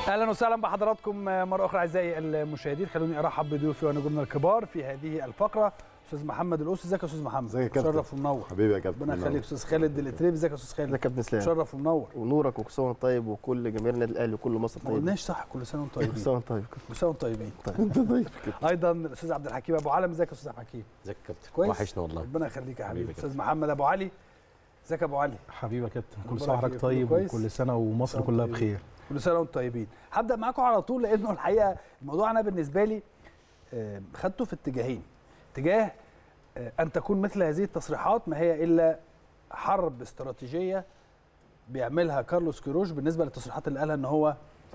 اهلا وسهلا بحضراتكم مره اخرى اعزائي المشاهدين خلوني ارحب بضيوفي ونجومنا الكبار في هذه الفقره استاذ محمد القوس ازيك يا استاذ محمد ازيك يا كابتن شرف ومنور حبيبي يا كابتن ربنا يخليك استاذ خالد الاتريب ازيك يا استاذ خالد ازيك يا كابتن اسلام شرف ومنور ونورك وكل سنه وانت طيب وكل جماهير النادي الاهلي وكل مصر ما طيب قلناش صح كل سنه وانتم كل طيبين سنه وانت طيب كل سنه وانتم طيبين انت طيب ايضا الاستاذ عبد الحكيم ابو علم ازيك يا استاذ عبد الحكيم ازيك يا كابتن كويس وحشنا والله ربنا يخليك يا حبيبي حبيبي يا استاذ محمد ابو علي ازيك يا ابو علي حبيبي يا كابتن أخبارك كل سنه إيه؟ وحضرتك كله طيب كويس؟ وكل سنه ومصر سنة كلها طيبين. بخير كل سنه وانتم طيبين هبدا معاكم على طول لانه الحقيقه الموضوع انا بالنسبه لي آه، خدته في اتجاهين اتجاه آه، ان تكون مثل هذه التصريحات ما هي الا حرب استراتيجيه بيعملها كارلوس كيروش بالنسبه للتصريحات اللي قالها ان هو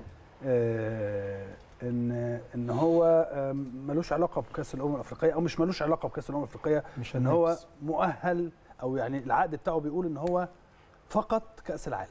آه، ان ان هو آه، ملوش علاقه بكاس الامم الافريقيه او مش ملوش علاقه بكاس الامم الافريقيه مش ان هو هننافس. مؤهل او يعني العقد بتاعه بيقول ان هو فقط كاس العالم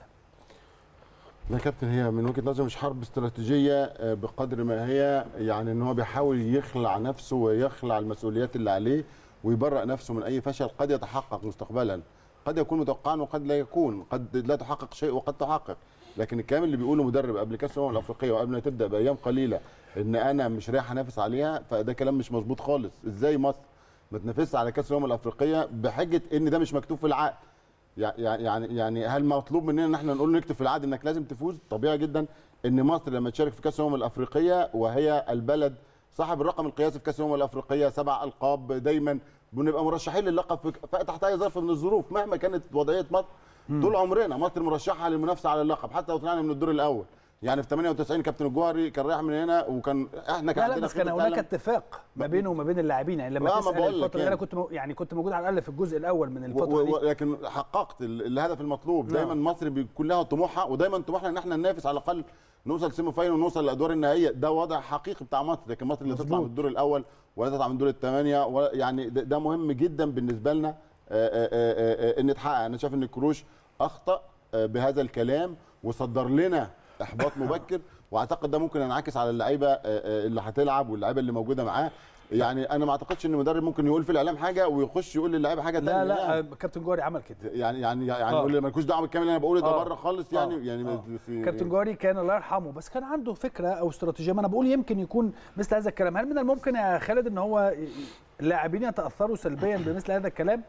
لا يا كابتن هي من وجهه نظري مش حرب استراتيجيه آه، بقدر ما هي يعني ان هو بيحاول يخلع نفسه ويخلع المسؤوليات اللي عليه ويبرأ نفسه من اي فشل قد يتحقق مستقبلا قد يكون متوقعا وقد لا يكون قد لا تحقق شيء وقد تحقق لكن الكلام اللي بيقوله مدرب قبل كاس الامم الافريقيه وقبل ما تبدا بايام قليله ان انا مش رايح انافس عليها فده كلام مش مظبوط خالص ازاي مصر ما تنافسش على كاس الامم الافريقيه بحجه ان ده مش مكتوب في العقد يع- يع- يعني يعني هل مطلوب مننا ان احنا نقول نكتب في العقد انك لازم تفوز طبيعي جدا ان مصر لما تشارك في كاس الامم الافريقيه وهي البلد صاحب الرقم القياسي في كاس الامم الافريقيه سبع القاب دايما بنبقى مرشحين للقب في ف- تحت اي ظرف من الظروف مهما كانت وضعيه مصر طول عمرنا مصر مرشحه للمنافسه على اللقب حتى لو طلعنا من الدور الاول يعني في 98 كابتن الجوهري كان رايح من هنا وكان احنا كان لا لا عندنا بس كان خبرة هناك تعلم. اتفاق ما بينه وما بين اللاعبين يعني لما لا، ما تسال بقول لك الفتره دي يعني. انا كنت مو يعني كنت موجود على الاقل في الجزء الاول من و- الفتره و- دي لكن حققت ال- الهدف المطلوب نعم. دايما مصر بيكون لها طموحها ودايما طموحنا ان احنا ننافس على الاقل نوصل سيمي فاينل ونوصل للادوار النهائيه ده وضع حقيقي بتاع مصر لكن مصر اللي تطلع من الدور الاول ولا تطلع من دور الثمانيه ولا- يعني ده, ده مهم جدا بالنسبه لنا آه، آه، آه، آه، ان يتحقق انا شايف ان كروش اخطا آه، بهذا الكلام وصدر لنا احباط مبكر واعتقد ده ممكن ينعكس على اللعيبه آه، آه، اللي هتلعب واللعيبه اللي موجوده معاه يعني انا ما اعتقدش ان المدرب ممكن يقول في الاعلام حاجه ويخش يقول للعيبه حاجه لا ثانيه لا آه، كابتن جوهري عمل كده يعني يعني يعني آه. يقول لي مالكوش دعوه بالكلام اللي انا بقوله ده آه. بره خالص آه. يعني يعني آه. في كابتن جوهري كان الله يرحمه بس كان عنده فكره او استراتيجيه ما انا بقول يمكن يكون مثل هذا الكلام هل من الممكن يا خالد ان هو ي- اللاعبين يتاثروا سلبيا بمثل هذا الكلام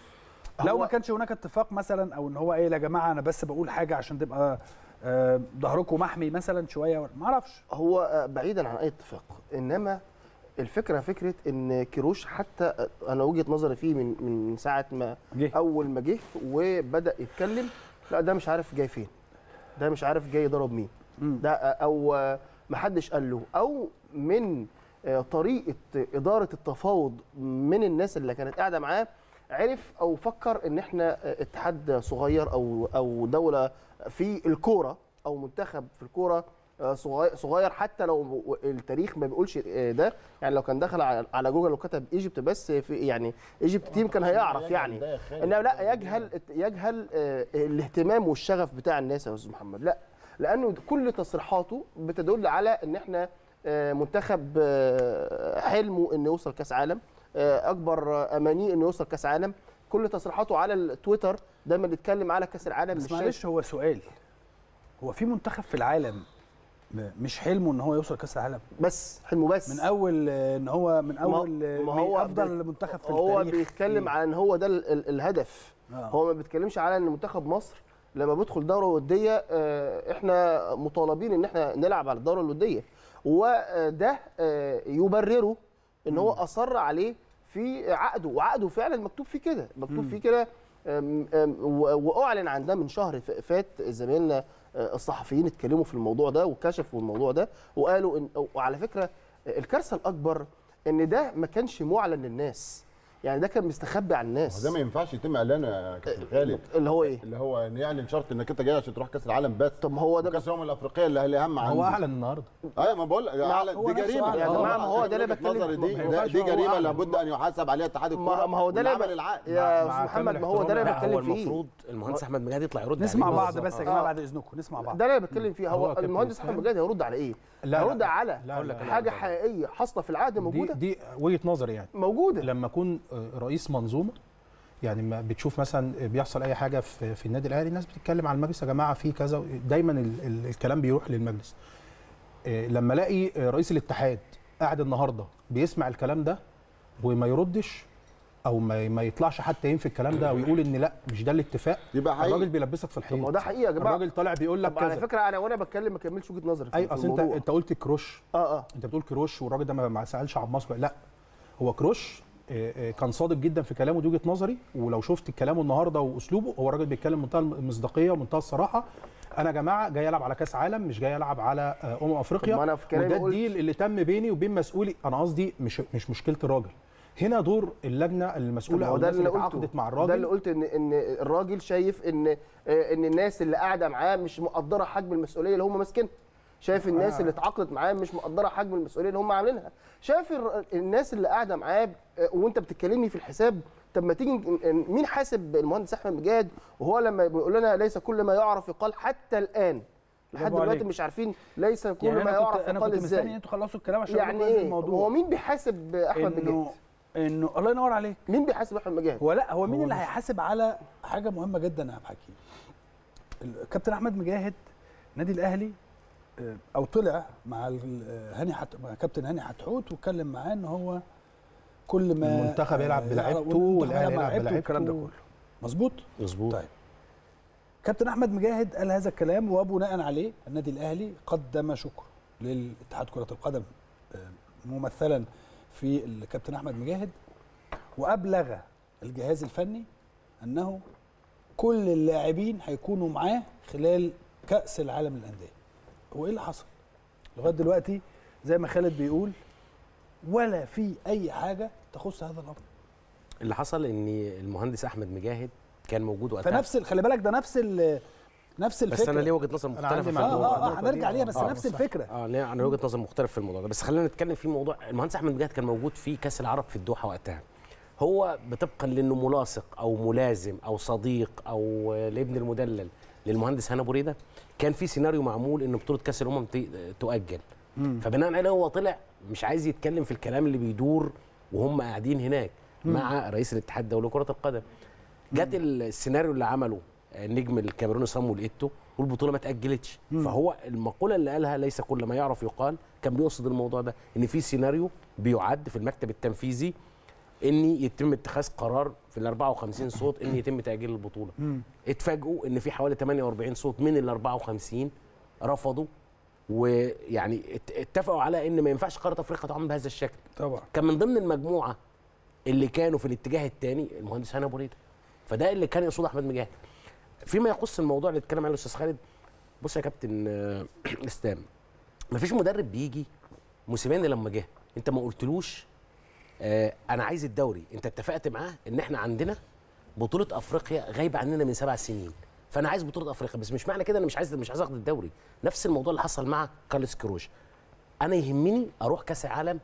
لو هو- ما كانش هناك اتفاق مثلا او ان هو ايه يا جماعه انا بس بقول حاجه عشان تبقى آه، ظهركم محمي مثلا شويه ما اعرفش هو آه، بعيدا عن اي اتفاق انما الفكره فكره ان كيروش حتى آه، انا وجهه نظري فيه من من ساعه ما جه. اول ما جه وبدا يتكلم لا ده مش عارف جاي فين ده مش عارف جاي يضرب مين مم. ده آه، او آه، محدش قال له او من آه، طريقه اداره التفاوض من الناس اللي كانت قاعده معاه عرف او فكر ان احنا آه، اتحاد صغير او او دوله في الكوره او منتخب في الكوره آه، صغير صغير حتى لو التاريخ ما بيقولش آه، ده يعني لو كان دخل على على جوجل وكتب ايجيبت بس في يعني ايجيبت تيم كان هيعرف يعني انما لا يجهل يجهل آه، الاهتمام والشغف بتاع الناس يا استاذ محمد لا لانه كل تصريحاته بتدل على ان احنا آه، منتخب آه، حلمه انه يوصل كاس عالم آه، اكبر آه، امانيه انه يوصل كاس عالم كل تصريحاته على التويتر دايما يتكلم على كاس العالم بس مش شايف- معلش هو سؤال هو في منتخب في العالم م- مش حلمه ان هو يوصل كاس العالم بس حلمه بس من اول آه، ان هو من اول آه، ما هو افضل بي- منتخب في هو التاريخ بيتكلم على ان هو ده ال- ال- الهدف آه. هو ما بيتكلمش على ان منتخب مصر لما بيدخل دوره وديه آه، احنا مطالبين ان احنا نلعب على الدوره الوديه وده آه، يبرره ان هو اصر عليه في عقده وعقده فعلا مكتوب فيه كده مكتوب فيه كده آم، آم، و- واعلن عن ده من شهر ف- فات زمايلنا آه، الصحفيين اتكلموا في الموضوع ده وكشفوا الموضوع ده وقالوا ان وعلى فكره آه، الكارثه الاكبر ان ده ما كانش معلن للناس يعني ده كان مستخبي عن الناس ده ما ينفعش يتم اعلانه يا كابتن خالد اللي هو ايه اللي هو ان يعلن شرط انك انت جاي عشان تروح كاس العالم بس طب ما هو ده كاس الامم الافريقيه اللي اللي اهم عندي هو اعلن النهارده ايوه ما بقول لك اعلن هو دي نفسه جريمه أعلن. يا آه، جماعه ما هو ده اللي وجهة بتكلم نظري دي ما ده- ينفعش دي هو جريمه أعلن. لابد ان يحاسب عليها اتحاد الكوره ما ما هو ده واللي اللي عمل العقد يا مع استاذ كامل محمد ما هو ده اللي احترامي. انا لا هو بتكلم فيه المفروض المهندس احمد مجاهد يطلع يرد نسمع عليه. بعض بس يا جماعه آه. بعد اذنكم نسمع بعض ده اللي انا بتكلم فيه هو هو كابتن المهندس إسلام. احمد مجاهد هيرد على ايه؟ لا، هيرد لا. على لا، لا، لا، حاجه لا. حقيقيه حاصله في العقد دي, موجوده دي وجهه نظري يعني موجوده لما اكون آه، رئيس منظومه يعني ما بتشوف مثلا بيحصل اي حاجه في, في النادي الاهلي الناس بتتكلم على المجلس يا جماعه في كذا دايما ال ال الكلام بيروح للمجلس آه، لما الاقي آه، رئيس الاتحاد قاعد النهارده بيسمع الكلام ده وما يردش او ما ما يطلعش حتى ينفي الكلام ده ويقول ان لا مش ده الاتفاق يبقى حقيقي. الراجل بيلبسك في طب الحيط ما هو ده حقيقه يا جماعه الراجل طالع بيقول لك طب على كذا فكره انا وانا بتكلم ما كملش وجهه نظري في ايوه في اصل انت الموضوع. انت قلت كروش اه اه انت بتقول كروش والراجل ده ما ما سالش عن مصر لا هو كروش آه، آه، كان صادق جدا في كلامه دي وجهه نظري ولو شفت كلامه النهارده واسلوبه هو راجل بيتكلم بمنتهى المصداقيه ومنتهى الصراحه انا يا جماعه جاي العب على كاس عالم مش جاي العب على آه، امم افريقيا طب ما أنا في كلامي وده قلت- الديل اللي تم بيني وبين مسؤولي انا قصدي مش مش مشكله الراجل هنا دور اللجنه طب المسؤوله ما او هو ده الناس اللي اللي قلته اتعاقدت مع ده اللي الراجل قلت ان ان الراجل شايف ان آه، ان الناس اللي قاعده معاه مش مقدره حجم المسؤوليه اللي هم ماسكينها شايف الناس اللي اتعاقدت معاه مش مقدره حجم المسؤوليه اللي هم عاملينها شايف الر- الناس اللي قاعده معاه آه، وانت بتتكلمني في الحساب طب ما تيجي ن- ن- مين حاسب المهندس احمد مجاهد وهو لما بيقول لنا ليس كل ما يعرف يقال حتى الان لحد برافو دلوقتي عليك. مش عارفين ليس كل يعني ما انا كنت يعرف انا يقال كنت مستني ان ازاي انتوا تخلصوا الكلام عشان أقول يعني لكم هذا ايه الموضوع هو مين بيحاسب احمد مجاهد انه انه الله ينور عليك مين بيحاسب احمد مجاهد هو لا هو مين اللي هيحاسب على حاجه مهمه جدا يا عبد الحكيم الكابتن احمد مجاهد نادي الاهلي آه، او طلع مع ال- آه، هاني حت... مع كابتن هاني حتحوت واتكلم معاه ان هو كل ما المنتخب يلعب آه، بلعيبته والمنتخب والأهلي يلعب يلعب بلعيبته والكلام ده بلعيبته. كله مظبوط مظبوط طيب كابتن احمد مجاهد قال هذا الكلام وبناء عليه النادي الاهلي قدم شكر للاتحاد كره القدم آه، ممثلا في الكابتن احمد مجاهد وابلغ الجهاز الفني انه كل اللاعبين هيكونوا معاه خلال كاس العالم للانديه هو ايه اللي حصل لغايه دلوقتي زي ما خالد بيقول ولا في اي حاجه تخص هذا الامر اللي حصل ان المهندس احمد مجاهد كان موجود وقتها فنفس ال- خلي بالك ده نفس ال نفس الفكره بس انا ليه وجهه نظر أنا عندي مختلفه في معلومة. اه الموضوع اه ده اه النقطة هنرجع دي، ليها بس آه، نفس صح. الفكره اه ليه انا وجهه نظر مختلف في الموضوع ده بس خلينا نتكلم في موضوع المهندس احمد مجاهد كان موجود في كاس العرب في الدوحه وقتها هو بطبقا لانه ملاصق او ملازم او صديق او آه، لابن المدلل للمهندس هنا بريده كان في سيناريو معمول ان بطوله كاس الامم ت- تؤجل فبناء عليه هو طلع مش عايز يتكلم في الكلام اللي بيدور وهم قاعدين هناك مع رئيس الاتحاد الدولي لكره القدم جت السيناريو اللي عمله النجم الكاميروني صامويل ايتو والبطوله ما اتاجلتش فهو المقوله اللي قالها ليس كل ما يعرف يقال كان بيقصد الموضوع ده ان في سيناريو بيعد في المكتب التنفيذي ان يتم اتخاذ قرار في ال 54 صوت ان يتم تاجيل البطوله اتفاجئوا ان في حوالي 48 صوت من ال 54 رفضوا ويعني ات- اتفقوا على ان ما ينفعش قاره افريقيا تعمل بهذا الشكل طبعا كان من ضمن المجموعه اللي كانوا في الاتجاه الثاني المهندس هاني ابو ريده فده اللي كان يقصده احمد مجاهد فيما يخص الموضوع اللي اتكلم عليه الاستاذ خالد بص يا كابتن آه، اسلام مفيش مدرب بيجي موسيماني لما جه انت ما قلتلوش آه انا عايز الدوري انت اتفقت معاه ان احنا عندنا بطوله افريقيا غايبه عننا من سبع سنين فانا عايز بطوله افريقيا بس مش معنى كده انا مش عايز مش عايز اخد الدوري نفس الموضوع اللي حصل مع كارلوس كروش انا يهمني اروح كاس العالم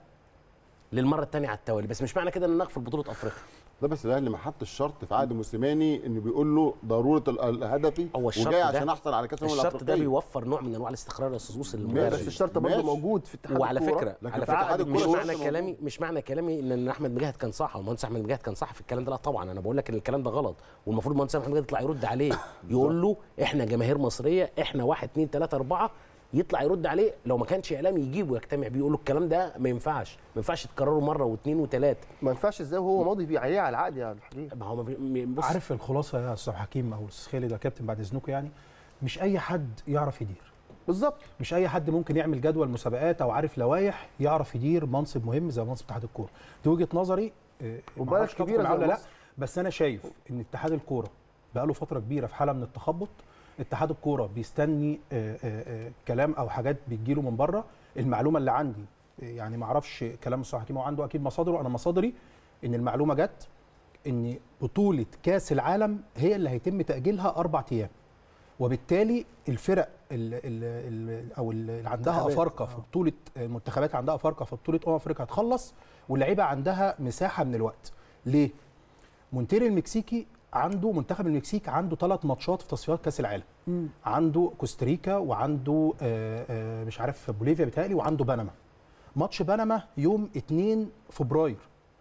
للمره الثانيه على التوالي بس مش معنى كده ان انا اغفل بطوله افريقيا ده بس الاهلي ما حطش شرط في عقد موسيماني انه بيقول له ضروره ال- الهدفي هو الشرط وجاي ده- عشان احصل على كاس الامم الشرط ده الافريقيه بيوفر نوع من انواع الاستقرار يا استاذ وصل ماشي. للمدرب بس الشرط برضه ماشي. موجود في اتحاد وعلى الكورة. فكره لكن على في اتحاد فكره مش الكورة معنى لسه كلامي موجود. مش معنى كلامي ان إن احمد مجاهد كان صح او المهندس احمد مجاهد كان صح في الكلام ده لا طبعا انا بقول لك ان الكلام ده غلط والمفروض المهندس احمد مجاهد يطلع يرد عليه يقول له احنا جماهير مصريه احنا واحد اتنين تلاته اربعه يطلع يرد عليه لو ما كانش اعلام يجيبه يجتمع بيه يقول له الكلام ده ما ينفعش ما ينفعش تكرره مره واثنين وثلاثه ما ينفعش ازاي وهو ماضي بيه عليه على العقد يا عبد الحكيم ما هو ما بي- م- بص عارف الخلاصه يا استاذ حكيم او استاذ خالد يا كابتن بعد اذنكم يعني مش اي حد يعرف يدير بالظبط مش اي حد ممكن يعمل جدول مسابقات او عارف لوائح يعرف يدير منصب مهم زي منصب اتحاد الكوره دي وجهه نظري آه، وبلد معرفش تتفق كبيرة معايا زي ولا لا مصر. بس انا شايف ان اتحاد الكوره بقاله فتره كبيره في حاله من التخبط اتحاد الكوره بيستني آه، آه، آه، كلام او حاجات بتجيله من بره المعلومه اللي عندي آه، يعني ما اعرفش كلام استاذ حكيم هو عنده اكيد مصادره انا مصادري ان المعلومه جت ان بطوله كاس العالم هي اللي هيتم تاجيلها اربع ايام وبالتالي الفرق ال ال ال او اللي عندها منتخبات. افارقه في بطوله المنتخبات عندها افارقه في بطوله امم افريقيا هتخلص واللعيبه عندها مساحه من الوقت ليه مونتيري المكسيكي عنده منتخب المكسيك عنده ثلاث ماتشات في تصفيات كاس العالم عنده كوستاريكا وعنده آه، آه، مش عارف بوليفيا بيتهيألي وعنده بنما ماتش بنما يوم 2 فبراير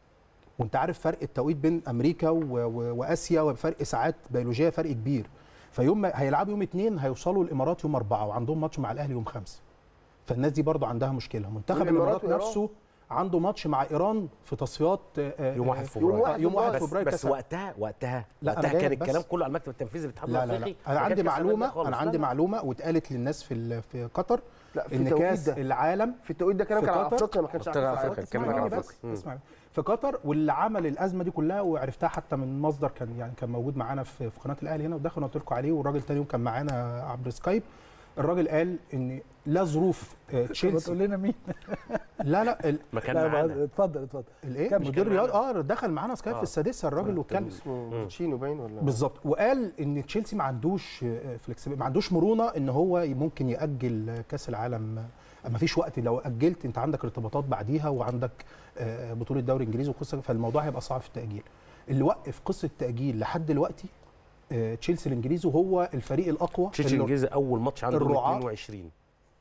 وانت عارف فرق التوقيت بين امريكا و... و... واسيا وفرق ساعات بيولوجيه فرق كبير فيوم ما هيلعبوا يوم اثنين هيوصلوا الامارات يوم اربعه وعندهم ماتش مع الاهلي يوم خمسه فالناس دي برضو عندها مشكله منتخب والإمارات الامارات وإيران. نفسه عنده ماتش مع ايران في تصفيات آه، آه، يوم 1 آه، فبراير يوم واحد يوم 1 فبراير. فبراير بس كاس وقتها وقتها لا، أنا وقتها جاي كان بس. الكلام كله على المكتب التنفيذي للاتحاد لا لا الافريقي لا انا ما عندي كانش الكلام ده معلومه خالص. انا لا، عندي لا. معلومه واتقالت للناس في ال- في قطر لا في ان التوقيت كاس ده العالم في التوقيت ده كلام في كان على قطر. افريقيا ما كانش قلت لها على أفريقيا. أفريقيا. كمل اسمعني على بس أفريقيا. اسمعني في قطر واللي عمل الازمه دي كلها وعرفتها حتى من مصدر كان يعني كان موجود معانا في في قناه الاهلي هنا ودخل قلت لكم عليه والراجل تاني يوم كان معانا عبر سكايب الراجل قال ان لا ظروف آه، ما تشيلسي تقول لنا مين لا لا ال- ما كان لا، معانا اتفضل اتفضل الايه كمل. مدير رياض اه دخل معانا سكايب آه. في السادسه الراجل واتكلم اسمه تشينو باين ولا بالظبط وقال ان تشيلسي ما عندوش فلكسبل ما عندوش مرونه ان هو ممكن ياجل كاس العالم ما فيش وقت لو اجلت انت عندك ارتباطات بعديها وعندك آه، بطوله دوري انجليزي وقصه فالموضوع هيبقى صعب في التاجيل اللي وقف قصه التاجيل لحد دلوقتي آه، تشيلسي الانجليزي وهو الفريق الاقوى تشيلسي اللي- الانجليزي اول ماتش عنده يوم الرعاة. 22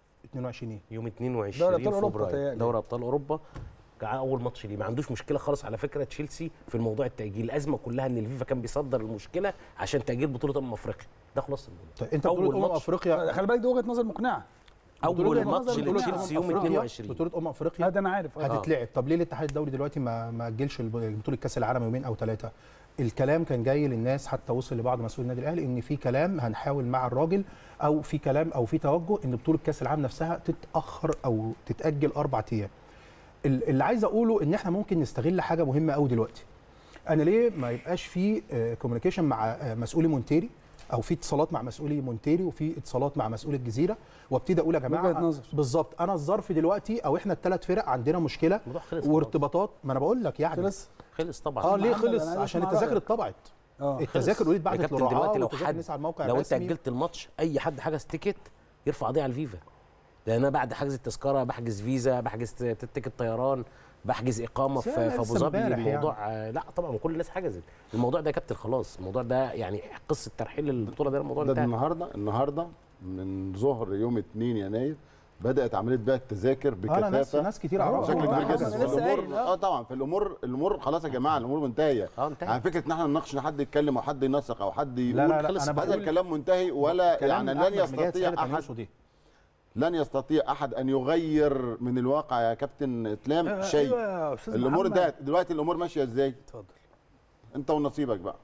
22 إيه؟ يوم دوري 22 أبطال أوروبا فبراير تهيألي. دوري ابطال اوروبا كان اول ماتش ليه ما عندوش مشكله خالص على فكره تشيلسي في الموضوع التاجيل الازمه كلها ان الفيفا كان بيصدر المشكله عشان تاجيل بطوله امم افريقيا ده خلاص الموضوع طيب انت أول بطوله امم ماتش. افريقيا خلي بالك دي وجهه نظر مقنعه اول وجهة ماتش نظر بطولة لتشيلسي يوم أمم أفريقيا- 22 بطوله امم لا افريقيا ده انا عارف آه. هتتلعب طب ليه الاتحاد الدولي دلوقتي ما ما اجلش الب- بطوله كاس العالم يومين او ثلاثه الكلام كان جاي للناس حتى وصل لبعض مسؤول النادي الاهلي ان في كلام هنحاول مع الراجل او في كلام او في توجه ان بطوله كاس العالم نفسها تتاخر او تتاجل اربع ايام ال- اللي عايز اقوله ان احنا ممكن نستغل حاجه مهمه قوي دلوقتي انا ليه ما يبقاش في كوميونيكيشن مع آه، مسؤولي مونتيري او في اتصالات مع مسؤولي مونتيري وفي اتصالات مع مسؤول الجزيره وابتدي اقول يا وجهة جماعه نظر. بالظبط انا الظرف دلوقتي او احنا الثلاث فرق عندنا مشكله الموضوع خلص خلاص. وارتباطات ما انا بقول لك يعني خلص خلص طبعا اه ليه محمد، أنا خلص عايز عشان أسمع التذاكر رأيك. اتطبعت اه التذاكر اوريدي يا بعتت كابتن للرعاه دلوقتي لو والتذاكر حد نزل على الموقع لو انت الرسمي اجلت الماتش اي حد حجز تيكت يرفع قضيه على الفيفا لان انا بعد حجز التذكره بحجز فيزا بحجز تيكت طيران بحجز اقامه بس في أنا في ابو لسه ظبي امبارح الموضوع آه، لا طبعا كل الناس حجزت الموضوع ده يا كابتن خلاص الموضوع ده يعني قصه ترحيل البطوله ده الموضوع ده انتهى النهارده النهارده من ظهر يوم 2 يناير بدات عمليه بيع التذاكر انا ناس بكثافه ناس كتير أهو، اعرفها بشكل أهو، كبير أهو، جدا أنا لسه قايل، الامور آه. اه طبعا في الامور الامور خلاص يا جماعه الامور منتهيه اه انتهى عن فكره ان احنا نناقش ان حد يتكلم او حد ينسق او حد يقول لا، لا، لا، خلص أنا هذا بقول- الكلام منتهي ولا كلام يعني أحمد لن مجاهد يستطيع سالم كان احد يقصد إيه؟ لن يستطيع احد ان يغير من الواقع يا كابتن اسلام آه، شيء أيوة يا أستاذ الامور محمد. ده دلوقتي الامور ماشيه ازاي اتفضل انت ونصيبك بقى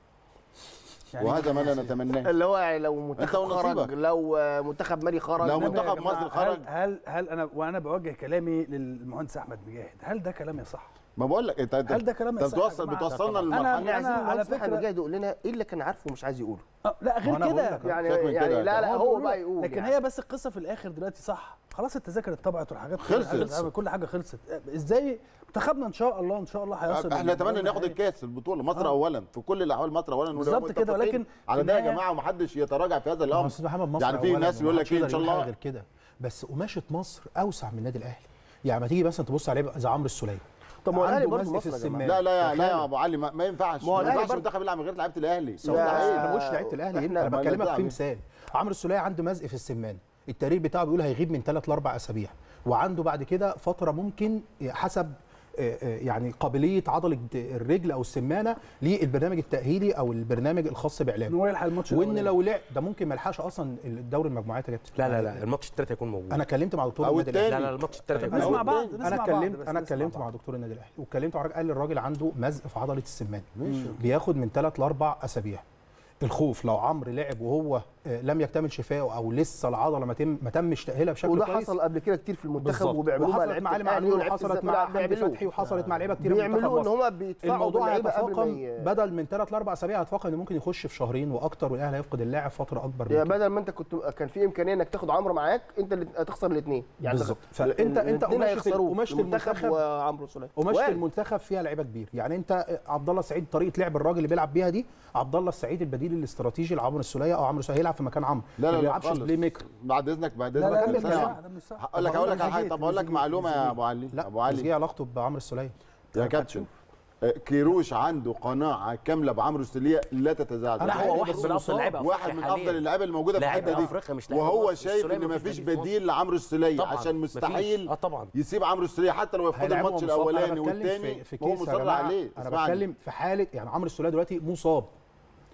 يعني وهذا ما لا نتمناه اللي هو يعني لو منتخب ونصيبك. خرج لو آه، منتخب مالي خرج لو إنما منتخب يا جماعة مصر هل خرج هل هل انا وانا بوجه كلامي للمهندس احمد مجاهد هل ده كلام يصح؟ ما بقول لك انت انت هل ده كلام انت يصح يا بتوصل جماعة؟ بتوصلنا أنا- للمرحله احنا عايزين أنا على المهندس احمد فكرة- مجاهد يقول لنا ايه اللي كان عارفه ومش عايز يقوله آه لا غير ما أنا بقول كده لك. يعني سيبك من يعني كده. لا لا هو هو بيقول بقى لك. يقول لكن يعني. هي بس القصه في الاخر دلوقتي صح خلاص التذاكر اتطبعت والحاجات كل خلصت. حاجه كل حاجه خلصت ازاي منتخبنا ان شاء الله ان شاء الله هيصل احنا نتمنى للمباراة ناخد النهائية. الكاس البطوله مصر آه. اولا في كل الاحوال مصر اولا ونبقى بالظبط كده، متفقين ولكن على في ده يا النهاية- جماعه ومحدش يتراجع في هذا ما هو الامر استاذ محمد مصر يعني في أولاً ناس يقول لك ومحدش ايه ان يقدر شاء يقول حاجة الله غير كده بس قماشه مصر اوسع من النادي الاهلي يعني ما تيجي مثلا تبص عليه زي عمرو السوليه طب ما هو الاهلي عنده برضه مزق في مصر يا جماعه السمان. لا لا يا لا يا تخيل. ابو علي ما, ما ينفعش ما هو ما الأهلي ينفعش برضه- المنتخب يلعب من غير لعيبه الاهلي يا- لا مستحيل. انا ما بقولش لعيبه الاهلي إحنا- انا ما بكلمك نرجع في ليه؟ مثال عمرو السوليه عنده مزق في السمان التقرير بتاعه بيقول هيغيب من ثلاث لاربع اسابيع وعنده بعد كده فتره ممكن حسب آه، آه، يعني قابليه عضله الرجل او السمانه للبرنامج التاهيلي او البرنامج الخاص ان بعلاجه هو يلحق الماتش وان الأولاني. لو لعب ده ممكن ما يلحقش اصلا الدوري المجموعات يا كابتن لا لا لا الماتش التالت هيكون موجود انا اتكلمت مع دكتور أو النادي الأهلي. لا التاني. لا الماتش التالت طيب، هيكون نسمع موجود بعض نسمع انا بعض اتكلمت بس انا نسمع اتكلمت بعض. مع دكتور النادي الاهلي واتكلمت مع الراجل قال لي الراجل عنده مزق في عضله السمان ماشي. بياخد من ثلاث لاربع اسابيع الخوف لو عمرو لعب وهو آه، لم يكتمل شفائه او لسه العضله ما تم ما تمش تاهيلها بشكل وده كويس حصل قبل كده كتير في المنتخب بالظبط. وبيعملوه مع وحصلت لعيبه مع علي الاهلي معلول ولعيبه وحصلت الزمالك مع حمدي بيعملوه فتحي وحصلت مع لعيبه كتير من منتخب بيعملوه ان مصر. هم بيدفعوا الموضوع باللعيبه قبل ما هيتفاقم ي- بدل من ثلاث لاربع اسابيع هيتفاقم ان ممكن يخش في شهرين واكتر والاهلي هيفقد اللاعب فتره اكبر من يعني كده بدل ما انت كنت كان في امكانيه انك تاخد عمرو معاك انت اللي هتخسر الاثنين يعني بالظبط. تخ- فانت- ال- انت الاتنين قماشة- هيخسروه. قماشة المنتخب المنتخب- وعمرو سليمان قماشة وارد. المنتخب فيها لعيبه كبير يعني انت عبد الله السعيد طريقه لعب الراجل اللي بيلعب بيها دي عبد الله السعيد البديل الاستراتيجي لعمرو السوليه او عمرو السوليه هيلعب في مكان عمرو لا ما لا لا بيلعبش خالص بلاي ميكر بعد اذنك بعد لا اذنك لا أنا ده مش ثانية صح واحدة. ده مش صح هقول لك هقول لك على حاجه طب اقول لك معلومه يا ابو علي لا ابو علي علي علاقته بعمرو السوليه يا كابتن آه، كيروش عنده قناعه كامله بعمرو السوليه لا تتزعزع أنا لا عارف هو واحد بس من افضل مصاب. لعيبه واحد من افضل اللعيبه الموجوده في لاعب الحته دي افريقيا مش لاعب وهو مصر. شايف السولية ان مفيش مفيش بديل في مصر. بديل لعمرو السوليه طبعاً، عشان مفيش. مستحيل اه طبعا يسيب عمرو السوليه حتى لو يفقد هيلعبوا الماتش مصاب. أنا الاولاني بتكلم والثاني في, في وهو كيس يا مصر جماعة. عليه انا اسمعني. بتكلم في حاله يعني عمرو السوليه دلوقتي مصاب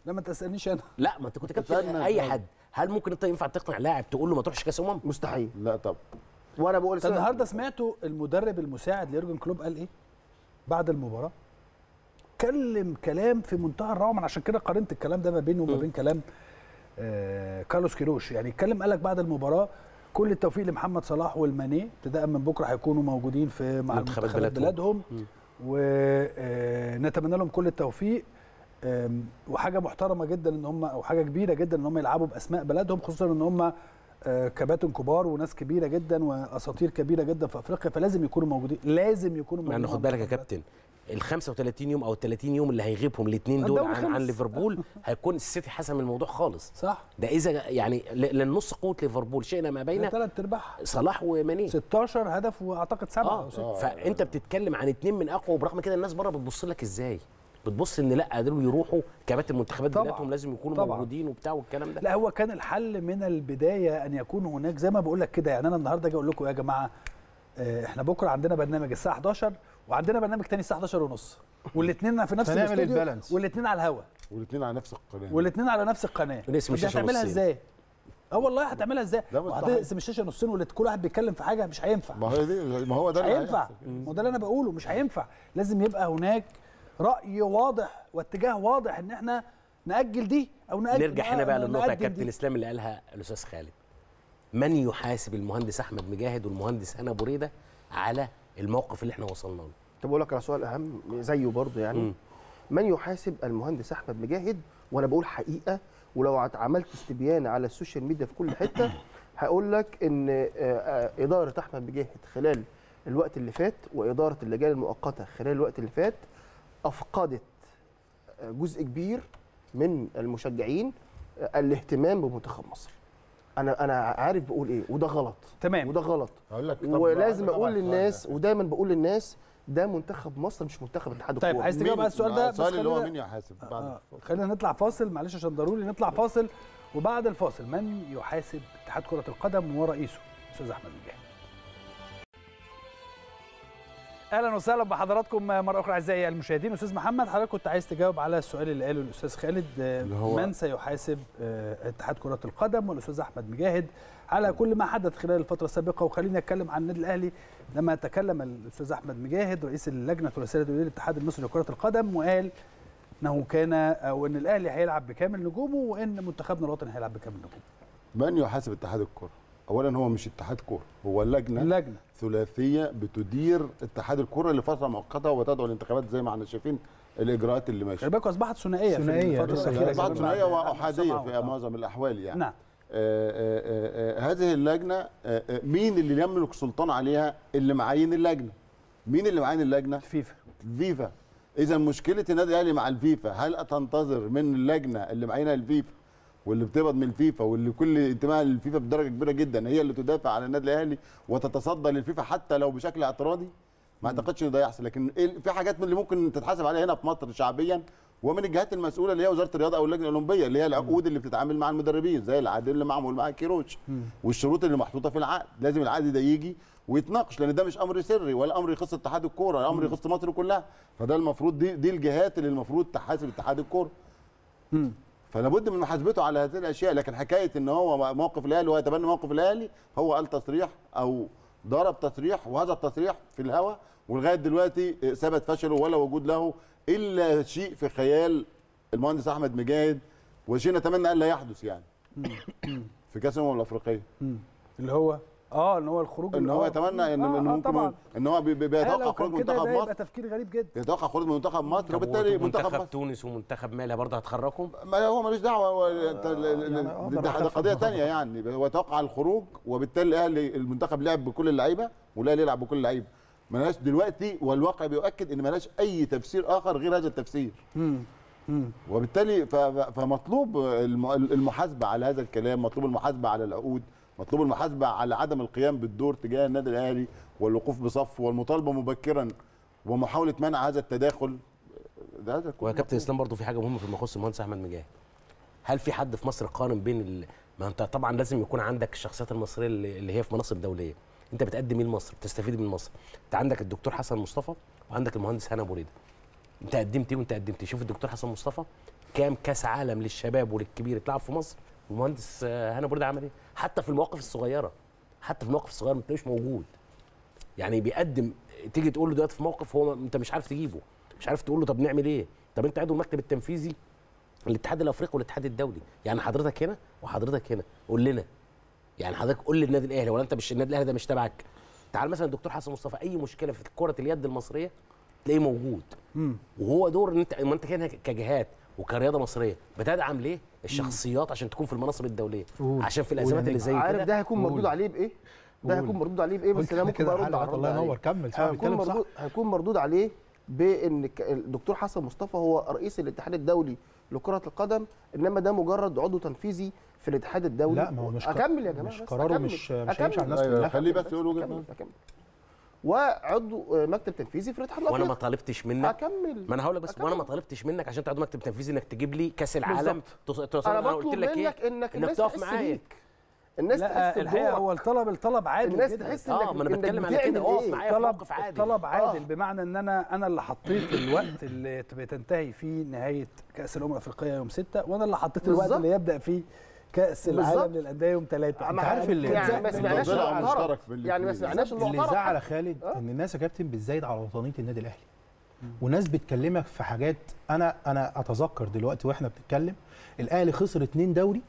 لا ما تسالنيش انا لا ما انت كنت كابتن استنى. اي حد هل ممكن انت ينفع تقنع لاعب تقول له ما تروحش كاس امم مستحيل لا طب وانا بقول انت النهارده سمعتوا المدرب المساعد ليورجن كلوب قال ايه بعد المباراه كلم كلام في منتهى الروعه من عشان كده قارنت الكلام ده ما بينه وما بين كلام آه كارلوس كيروش يعني اتكلم قال لك بعد المباراه كل التوفيق لمحمد صلاح والماني ابتداء من بكره هيكونوا موجودين في مع منتخبات منتخبات بلادهم. بلادهم ونتمنى لهم كل التوفيق آم، وحاجه محترمه جدا ان هم او حاجه كبيره جدا ان هم يلعبوا باسماء بلدهم خصوصا ان هم آه، كباتن كبار وناس كبيره جدا واساطير كبيره جدا في افريقيا فلازم يكونوا موجودين لازم يكونوا موجودين يعني خد مع بالك يا المنتخبات. كابتن ال 35 يوم او ال 30 يوم اللي هيغيبهم الاثنين دول الدوري عن, عن خلص. ليفربول هيكون السيتي حسم الموضوع خالص صح ده اذا يعني ل- لان نص قوه ليفربول شئنا ما بين ثلاث ارباع صلاح وماني 16 هدف واعتقد سبعه اه أو ستة. فانت بتتكلم عن اتنين من اقوى وبرغم كده الناس بره بتبص لك ازاي بتبص ان لا قادروا يروحوا كباتن المنتخبات طبعاً. بتاعتهم لازم يكونوا طبعاً. موجودين وبتاع والكلام ده لا هو كان الحل من البدايه ان يكون هناك زي ما بقول لك كده يعني انا النهارده اجي اقول لكم يا جماعه آه، احنا بكره عندنا برنامج الساعه 11 وعندنا برنامج تاني الساعه 11 ونص والاثنين في نفس فنعمل الاستوديو البالانس. والاثنين على الهواء والاثنين على نفس القناه والاثنين على نفس القناه ونقسم طب دي الشاشة هتعملها نصين. ازاي اه والله هتعملها ازاي لا، مستحيل. وهتقسم الشاشه نصين واللي كل واحد بيتكلم في حاجه مش هينفع ما هو دي ما هو ده مش اللي هينفع هيحصل. ما هو ده اللي انا بقوله مش هينفع لازم يبقى هناك راي واضح واتجاه واضح ان احنا ناجل دي او ناجل نرجع هنا بقى ن- للنقطه يا نقدم كابتن دي. اسلام اللي قالها الاستاذ خالد من يحاسب المهندس احمد مجاهد والمهندس هنا بريده على الموقف اللي احنا وصلنا له طب اقول لك على سؤال اهم زيه برضه يعني مم. من يحاسب المهندس احمد مجاهد وانا بقول حقيقه ولو عت- عملت استبيان على السوشيال ميديا في كل حته هقول لك ان آه، آه، اداره احمد مجاهد خلال الوقت اللي فات واداره اللجان المؤقته خلال الوقت اللي فات افقدت آه، جزء كبير من المشجعين آه، الاهتمام بمنتخب مصر انا انا عارف بقول ايه وده غلط تمام. وده غلط هقول لك طب ولازم طبعاً اقول السؤال للناس ده. ودايما بقول للناس ده منتخب مصر مش منتخب اتحاد طيب الكوره عايز تجاوب على السؤال ده بس السؤال اللي هو خلينا- مين يحاسب بعد آه. خلينا نطلع فاصل معلش عشان ضروري نطلع فاصل وبعد الفاصل من يحاسب اتحاد كرة القدم ورئيسه استاذ احمد مجاهد اهلا وسهلا بحضراتكم مره اخرى اعزائي المشاهدين استاذ محمد حضرتك كنت عايز تجاوب على السؤال اللي قاله الاستاذ خالد آه، اللي هو- من سيحاسب آه، اتحاد كرة القدم والاستاذ احمد مجاهد على كل ما حدث خلال الفتره السابقه وخليني اتكلم عن النادي الاهلي لما تكلم الاستاذ احمد مجاهد رئيس اللجنه الثلاثيه لتدوير الاتحاد المصري لكره القدم وقال انه كان او ان الاهلي هيلعب بكامل نجومه وان منتخبنا الوطني هيلعب بكامل نجومه من يحاسب اتحاد الكره اولا هو مش اتحاد كره هو لجنه اللجنه ثلاثيه بتدير اتحاد الكره لفتره مؤقته وتدعو الانتخابات زي ما احنا شايفين الاجراءات اللي ماشيه خلي بالك اصبحت ثنائيه في ثنائية، الفتره لسه الاخيره بعض كمان ثنائيه بعد- واحاديه بعد في سبعة. معظم الاحوال يعني نعم آه، آه، آه، آه، هذه اللجنه آه، آه، مين اللي يملك سلطان عليها اللي معين اللجنه مين اللي معين اللجنه الفيفا الفيفا اذا مشكله النادي الاهلي مع الفيفا هل تنتظر من اللجنه اللي معينها الفيفا واللي بتقبض من الفيفا واللي كل انتماء للفيفا بدرجه كبيره جدا هي اللي تدافع عن النادي الاهلي وتتصدى للفيفا حتى لو بشكل اعتراضي ما اعتقدش ان ده يحصل لكن إيه- في حاجات من اللي ممكن تتحاسب عليها هنا في مصر شعبيا ومن الجهات المسؤوله اللي هي وزاره الرياضه او اللجنه الاولمبيه اللي هي العقود اللي بتتعامل مع المدربين زي العقد اللي معمول مع كيروش والشروط اللي محطوطه في العقد لازم العقد ده يجي ويتناقش لان ده مش امر سري ولا امر يخص اتحاد الكوره امر يخص مصر كلها فده المفروض دي دي الجهات اللي المفروض تحاسب اتحاد الكوره مم. فلا بد من محاسبته على هذه الاشياء لكن حكايه ان هو موقف الاهلي ويتبنى موقف الاهلي هو قال تصريح او ضرب تصريح وهذا التصريح في الهواء ولغايه دلوقتي ثبت فشله ولا وجود له الا شيء في خيال المهندس احمد مجاهد وشيء نتمنى الا يحدث يعني في كاس الامم الافريقيه مم. اللي هو اه ان هو الخروج ان اللي هو يتمنى ان آه، إن آه ممكن طبعا ان هو بي- بي- آه، بيتوقع لو خروج كان كده منتخب ده يبقى مصر تفكير غريب جدا يتوقع خروج منتخب مصر طب وبالتالي منتخب منتخب مصر تونس ومنتخب مالي برضه هتخرجوا ما هو ملوش دعوه هو انت ال- ال- يعني أقدر ده- ده أخفف قضيه الموضوع. ثانيه يعني هو توقع الخروج وبالتالي الاهلي المنتخب لعب بكل اللعيبه والاهلي يلعب بكل اللعيبه ملهاش دلوقتي والواقع بيؤكد ان ملهاش اي تفسير اخر غير هذا التفسير مم. مم. وبالتالي ف- ف- فمطلوب الم- المحاسبه على هذا الكلام مطلوب المحاسبه على العقود مطلوب المحاسبه على عدم القيام بالدور تجاه النادي الاهلي والوقوف بصف والمطالبه مبكرا ومحاوله منع هذا التداخل ده هذا كله ويا كابتن مطلوب. اسلام برضه في حاجه مهمه في المخص المهندس احمد مجاهد هل في حد في مصر قارن بين ال... ما انت طبعا لازم يكون عندك الشخصيات المصريه اللي اللي هي في مناصب دوليه انت بتقدم ايه لمصر بتستفيد من مصر انت عندك الدكتور حسن مصطفى وعندك المهندس هنا ابو ريده انت قدمت ايه وانت قدمت إيه؟ شوف الدكتور حسن مصطفى كام كاس عالم للشباب وللكبير اتلعب في مصر المهندس آه، هاني برده عمل ايه حتى في المواقف الصغيره حتى في المواقف الصغيره ما تلاقيش موجود يعني بيقدم تيجي تقول له دلوقتي في موقف هو انت مش عارف تجيبه مش عارف تقول له طب نعمل ايه طب انت عضو المكتب التنفيذي الاتحاد الافريقي والاتحاد الدولي يعني حضرتك هنا وحضرتك هنا قول لنا يعني حضرتك قول للنادي الاهلي ولا انت مش النادي الاهلي ده مش تبعك تعال مثلا الدكتور حسن مصطفى اي مشكله في كره اليد المصريه تلاقيه موجود وهو دور ان انت ما انت كده كجهات وكرياضه مصريه بتدعم ليه الشخصيات عشان تكون في المناصب الدوليه قول. عشان في قول يا الازمات اللي نجم. زي عارف كده ده هيكون قول. مردود عليه بايه؟ ده قول. هيكون مردود عليه بايه بس قلت انا كده ممكن كده برد حلقة، على الله ينور كمل صح هيكون بيتكلم صح مردود هيكون مردود عليه بان ك- الدكتور حسن مصطفى هو رئيس الاتحاد الدولي لكرة القدم انما ده مجرد عضو تنفيذي في الاتحاد الدولي لا ما هو مش ق- اكمل يا جماعه مش بس قراره أكمل. مش- مش أكمل. هيمشي على الناس أيوة، كلها. خليه بس يقول وجهة أكمل. نظره. أكمل. وعضو آه، مكتب تنفيذي في الاتحاد وانا ما الافريقي طالبتش منك اكمل ما انا هقول لك بس أكمل. وانا ما طالبتش منك عشان تعضو مكتب تنفيذي انك تجيب لي كاس العالم توصل توصل- انا انا قلت بطلب لك منك ايه انك انك الناس تقف تحس معايا بيك الناس لا تحس الحقيقه بدورك. هو الطلب الطلب عادل الناس جدا تحس اه انك ما انا إنك بتكلم على كده بتعمل اقف إيه؟ معايا في طلب موقف عادي الطلب عادل آه. بمعنى ان انا انا اللي حطيت الوقت اللي بتنتهي فيه نهايه كاس الامم الافريقيه يوم 6 وانا اللي حطيت الوقت بالظبط. اللي يبدا فيه كاس بالظبط. العالم للانديه يوم 3 أنت عارف اللي- يعني ما سمعناش ضلع انه اعترض مشترك بين يعني ما الاتنين. سمعناش انه اللي اعترض زعل يا خالد ان الناس يا كابتن بتزايد على وطنيه النادي الاهلي وناس بتكلمك في حاجات انا انا اتذكر دلوقتي واحنا بنتكلم الاهلي خسر اتنين دوري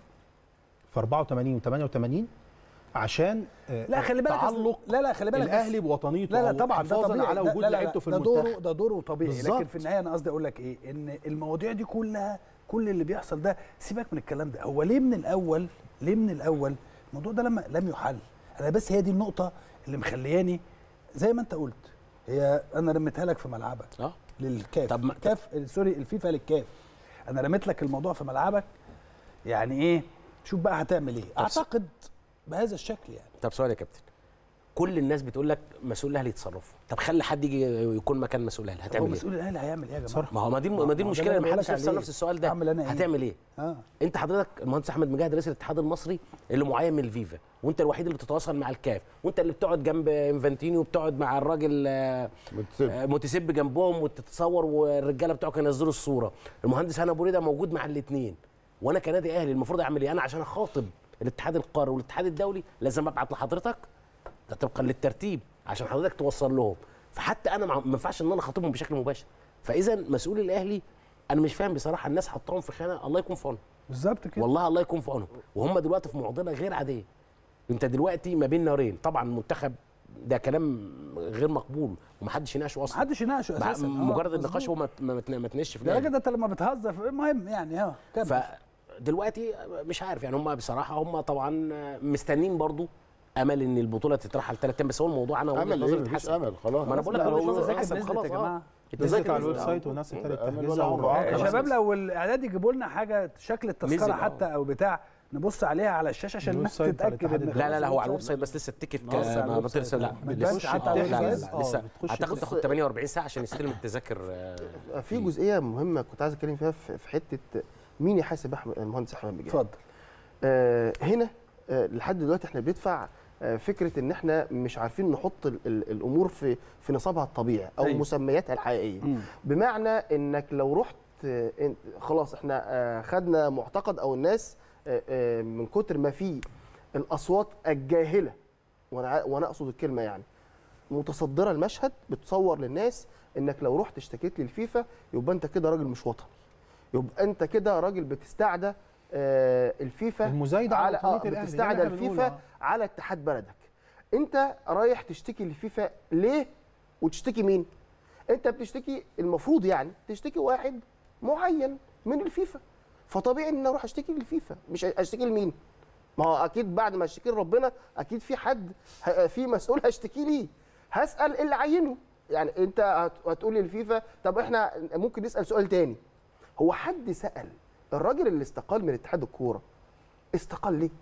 في 84 و88 عشان آه، لا خلي بالك تعلق لا لا خلي بالك بس- الاهلي بوطنيته لا لا أو طبعا ده حفاظا طبيعي على ده- وجود لا لا لعيبته في ده دوره المنتخب ده دوره طبيعي بالظبط. لكن في النهايه انا قصدي اقول لك ايه ان المواضيع دي كلها كل اللي بيحصل ده سيبك من الكلام ده هو ليه من الاول ليه من الاول الموضوع ده لما لم يحل انا بس هي دي النقطه اللي مخلياني زي ما انت قلت هي انا رميتها لك في ملعبك اه للكاف طب ما- كاف سوري الفيفا للكاف انا رميت لك الموضوع في ملعبك يعني ايه شوف بقى هتعمل ايه اعتقد بهذا الشكل يعني طب سؤال يا كابتن كل الناس بتقول لك مسؤول الاهلي يتصرفوا طب خلي حد يجي يكون مكان مسؤول الاهلي هو هتعمل ايه مسؤول الاهلي هيعمل ايه يا جماعه صراحة. ما هو ما دي ما- ما دي ما هو ده المشكله اللي اللي أنا محدش بقولك يسال عليه. نفس السؤال ده أعمل أنا إيه؟ هتعمل ايه اه انت حضرتك المهندس احمد مجاهد رئيس الاتحاد المصري اللي معين من الفيفا وانت الوحيد اللي بتتواصل مع الكاف وانت اللي بتقعد جنب انفانتينو وبتقعد مع الراجل آه، متسب. آه، متسب جنبهم وتتصور والرجاله بتوعك ينزلوا الصوره المهندس هنا ابو ريده موجود مع الاثنين وانا كنادي اهلي المفروض اعمل ايه انا عشان اخاطب الاتحاد القاري والاتحاد الدولي لازم ابعت لحضرتك ده طبقا للترتيب عشان حضرتك توصل لهم فحتى انا مع- ما ينفعش ان انا اخاطبهم بشكل مباشر فاذا مسؤول الاهلي انا مش فاهم بصراحه الناس حطاهم في خانه الله يكون في عونهم بالظبط كده والله الله يكون في عونهم وهم دلوقتي في معضله غير عاديه انت دلوقتي ما بين نارين طبعا المنتخب ده كلام غير مقبول ومحدش يناقشه اصلا محدش يناقشه مع- اساسا آه، مجرد النقاش هو مظبوط. ما ما- ما تنش في ده الأهلي. راجل ده انت لما بتهزر في- المهم يعني اه كمل فدلوقتي مش عارف يعني هم بصراحه هم طبعا مستنين برضو امل ان البطوله تترحل ثلاث ايام بس هو الموضوع انا وجهة امل نظري ايه مفيش اتحسن. امل خلاص ما انا بقول لك لا، وجهة هو نظري التذاكر اتحسن نزلت خلاص يا جماعة. اه التذاكر على نزلت. الويب سايت والناس ابتدت أمل تحجزها ولا والرعاة عمر. يا خلاص. شباب لو الاعداد يجيبوا لنا حاجه شكل التذكره نزل، آه. حتى او بتاع نبص عليها على الشاشه عشان الويب الناس سايت بتاع تتاكد الاتحاد ان الدولي. لا لا لا هو على الويب سايت بس لسه التيكت بس على ما الويب بترسل سايت. لا ما لسه تبانش حتى على لا لا الويب لا سايت. لسه آه، بتخش اعتقد بس- تاخد 48 ساعه عشان يستلم التذاكر آه، في جزئيه مهمه كنت عايز اتكلم فيها في في حته مين يحاسب احمد المهندس احمد مجاهد اتفضل آه، هنا آه، لحد دلوقتي احنا بندفع آه، فكره ان احنا مش عارفين نحط ال- ال- الامور في في نصابها الطبيعي او أيوة. مسمياتها الحقيقيه مم. بمعنى انك لو رحت آه، إنت- خلاص احنا آه، خدنا معتقد او الناس آه، آه، من كتر ما في الاصوات الجاهله وانا ع- وانا اقصد الكلمه يعني متصدره المشهد بتصور للناس انك لو رحت اشتكيت للفيفا يبقى انت كده راجل مش وطني يبقى انت كده راجل بتستعدى آه، الفيفا المزايدة على على وطنية آه الأهلي، ده بتستعدى اللي احنا الفيفا بنقوله، على اتحاد بلدك انت رايح تشتكي للفيفا ليه وتشتكي مين انت بتشتكي المفروض يعني تشتكي واحد معين من الفيفا فطبيعي ان أنا اروح اشتكي للفيفا مش اشتكي لمين ما هو اكيد بعد ما اشتكي لربنا اكيد في حد ه- في مسؤول هشتكي ليه هسال اللي عينه يعني انت هت- هتقول للفيفا طب احنا ممكن نسال سؤال تاني هو حد سال الراجل اللي استقال من اتحاد الكوره استقال ليه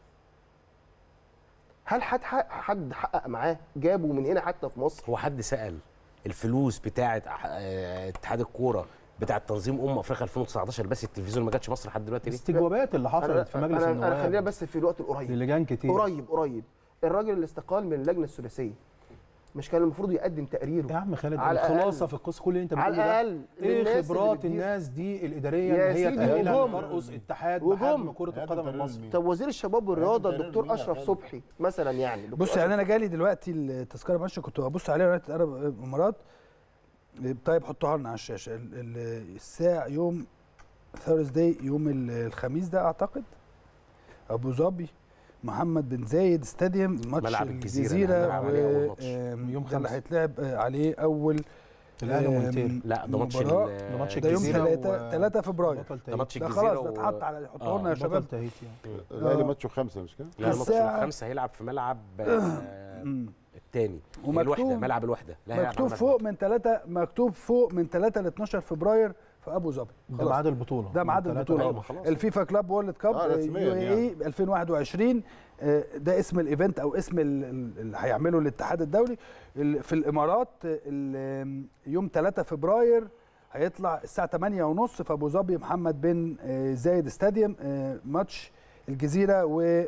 هل حد حد حقق معاه جابه من هنا حتى في مصر هو حد سال الفلوس بتاعه آه، اتحاد الكوره بتاعه تنظيم امم افريقيا 2019 بس التلفزيون ما جاتش مصر لحد دلوقتي ليه؟ الاستجوابات اللي حصلت في مجلس انا, أنا خلينا النواب بس في الوقت القريب للجان كتير قريب قريب الراجل اللي استقال من اللجنه الثلاثيه مش كان المفروض يقدم تقريره يا عم خالد على الخلاصه الأقل. في القصه كل اللي انت على بتقوله ده الاقل ايه للناس اللي خبرات بتدير- الناس دي الاداريه يا ان هي سيدي تاهلها وجم. لترقص اتحاد وجم. بحجم كره هذا القدم تقرير المصري مين؟ طب وزير الشباب والرياضه تقرير الدكتور مين يا اشرف خالد؟ صبحي مثلا يعني دكتور بص أشرف يعني انا جالي دلوقتي التذكره ماشيه كنت ببص عليها يونايتد عرب الامارات طيب حطوها لنا على الشاشه ال- ال- الساعه يوم ثيرزداي يوم ال- الخميس ده اعتقد ابو ظبي محمد بن زايد ستاديوم ماتش ملعب الجزيرة الجزيره اللي هنلعب عليه أول ماتش. يوم يوم ده اللي خمسة. هيتلعب آه، عليه اول الاهلي آم، ومونتير لا ده ماتش مباراة. ال- ده ماتش ده يوم الجزيرة 3 و- 3 فبراير بطل ده ماتش ده الجزيرة خلاص ده و- اتحط على حطوه آه، لنا يا بطل شباب تهيتي يعني. الاهلي آه. ماتشه خمسه مش كده؟ لا الماتش الساعة- الخمسة هيلعب في ملعب آه، مم. الثاني ومكتوب- الوحدة ملعب الوحدة لا هيلعب مكتوب على فوق من 3 مكتوب فوق من 3 ل 12 فبراير في ابو ظبي ده خلاص. ميعاد البطوله ده ميعاد من البطولة. تلاتة أيوة، خلاص. الفيفا كلاب وورلد كاب آه، رسمياً يو اي يعني. 2021 آه، ده اسم الايفنت او اسم ال- ال- اللي هيعمله الاتحاد الدولي ال- في الامارات آه، ال- يوم 3 فبراير هيطلع الساعه 8 ونص في ابو ظبي محمد بن آه، زايد ستاديوم آه، ماتش الجزيره و ال-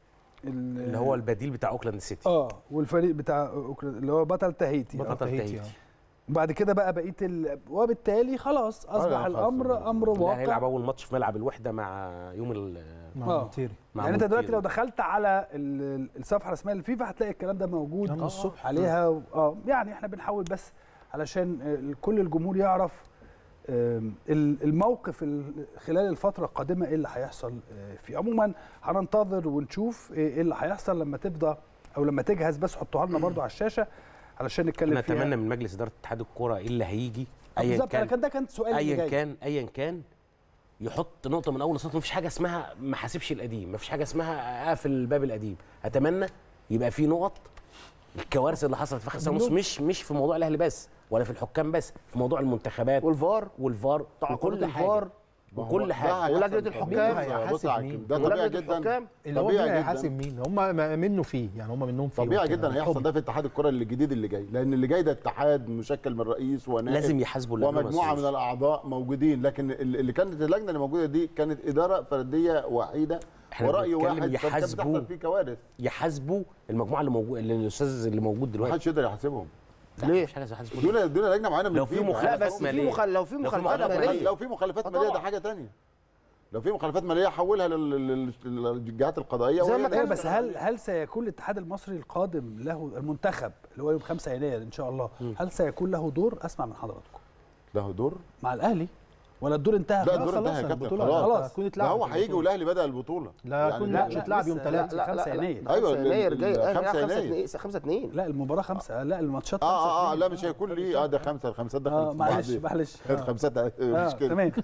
اللي هو البديل بتاع اوكلاند سيتي اه والفريق بتاع أوكلاند اللي هو بطل تهيتي بطل آه. بطل تهيتي تهيتي. وبعد كده بقى بقيه ال... وبالتالي خلاص اصبح خلاص. الامر امر لا هيلعب واقع اول ماتش في ملعب الوحدة مع يوم ال مع آه. مونتيري مع يعني انت دلوقتي مونتيري. لو دخلت على ال- الصفحه الرسميه للفيفا هتلاقي الكلام ده موجود من الصبح. عليها و- اه يعني احنا بنحاول بس علشان آه، كل الجمهور يعرف آم، ال- الموقف ال- خلال الفتره القادمه ايه اللي هيحصل آه، فيه عموما هننتظر ونشوف ايه اللي هيحصل لما تبدا او لما تجهز بس حطوها لنا برضو على الشاشه علشان نتكلم انا فيها اتمنى من مجلس اداره اتحاد الكوره ايه اللي هيجي آه، ايا بالظبط انا كان كان ده كان سؤالي اللي ايا جاي كان ايا كان يحط نقطه من اول لسطر مفيش حاجه اسمها ما حاسبش القديم مفيش حاجه اسمها اقفل الباب القديم اتمنى يبقى في نقط الكوارث اللي حصلت في اخر سنه ونص مش مش في موضوع الاهلي بس ولا في الحكام بس في موضوع المنتخبات والفار والفار تعاقدات وكل حاجه الفار وكل حاجه ولجنة الحكام. بص يا هيحاسب عكيم، مين؟ ده طبيعي ولجنة جدا الحكام اللي هو طبيعي مين جداً. هيحاسب مين هم ما- منه فيه يعني هم منهم فيه طبيعي وكده. جدا هيحصل حب. ده في اتحاد الكره الجديد اللي جاي لان اللي جاي ده اتحاد مشكل من رئيس ونائب لازم يحاسبوا اللي قبله ومجموعه مسؤول. من الاعضاء موجودين لكن اللي اللي كانت اللجنه اللي موجوده دي كانت اداره فرديه وحيده إحنا وراي بنتكلم واحد فكانت يحاسبوا. بتحصل فيه كوارث يحاسبوا المجموعه اللي موجود اللي الاستاذ اللي موجود ما دلوقتي حدش يقدر يحاسبهم لا، ليه؟ مفيش حاجه اسمها يحاسبوا دول دول لجنه معينه من لو في الفيفا. مخالفة لا بس في مالية. مخل... لو في لو في مخالفات مخالفة ماليه لو في مخالفات آه ماليه ده طبعاً. حاجه تانية لو في مخالفات ماليه حولها لل- لل- للجهات القضائيه زي وهي ما اللي كان ايوه تحاسب بس هل عليها. هل سيكون الاتحاد المصري القادم له المنتخب اللي هو يوم 5 يناير ان شاء الله هل سيكون له دور اسمع من حضراتكم له دور مع الاهلي ولا الدور انتهى لا، خلاص؟ الدور خلاص انتهى يا كابتن، البطولة خلاص. خلاص. هتكون لا اتلعبت هو هيجي البطولة. والاهلي بدا البطوله لا يعني كنا لا، مش لا، هتلعب يوم لسه- 3 لا، 5 يناير. أيوة، ايوه ال- يناير ال- جاي 5 5 يناير. 2 5 2 لا المباراه خمسة لا الماتشات اه خمسة اه اه اتنين. لا مش هيكون ليه اه ده خمسه الخمسات دخلت اه في معلش بعض. معلش كانت آه. خمسات آه، اه مش كده تمام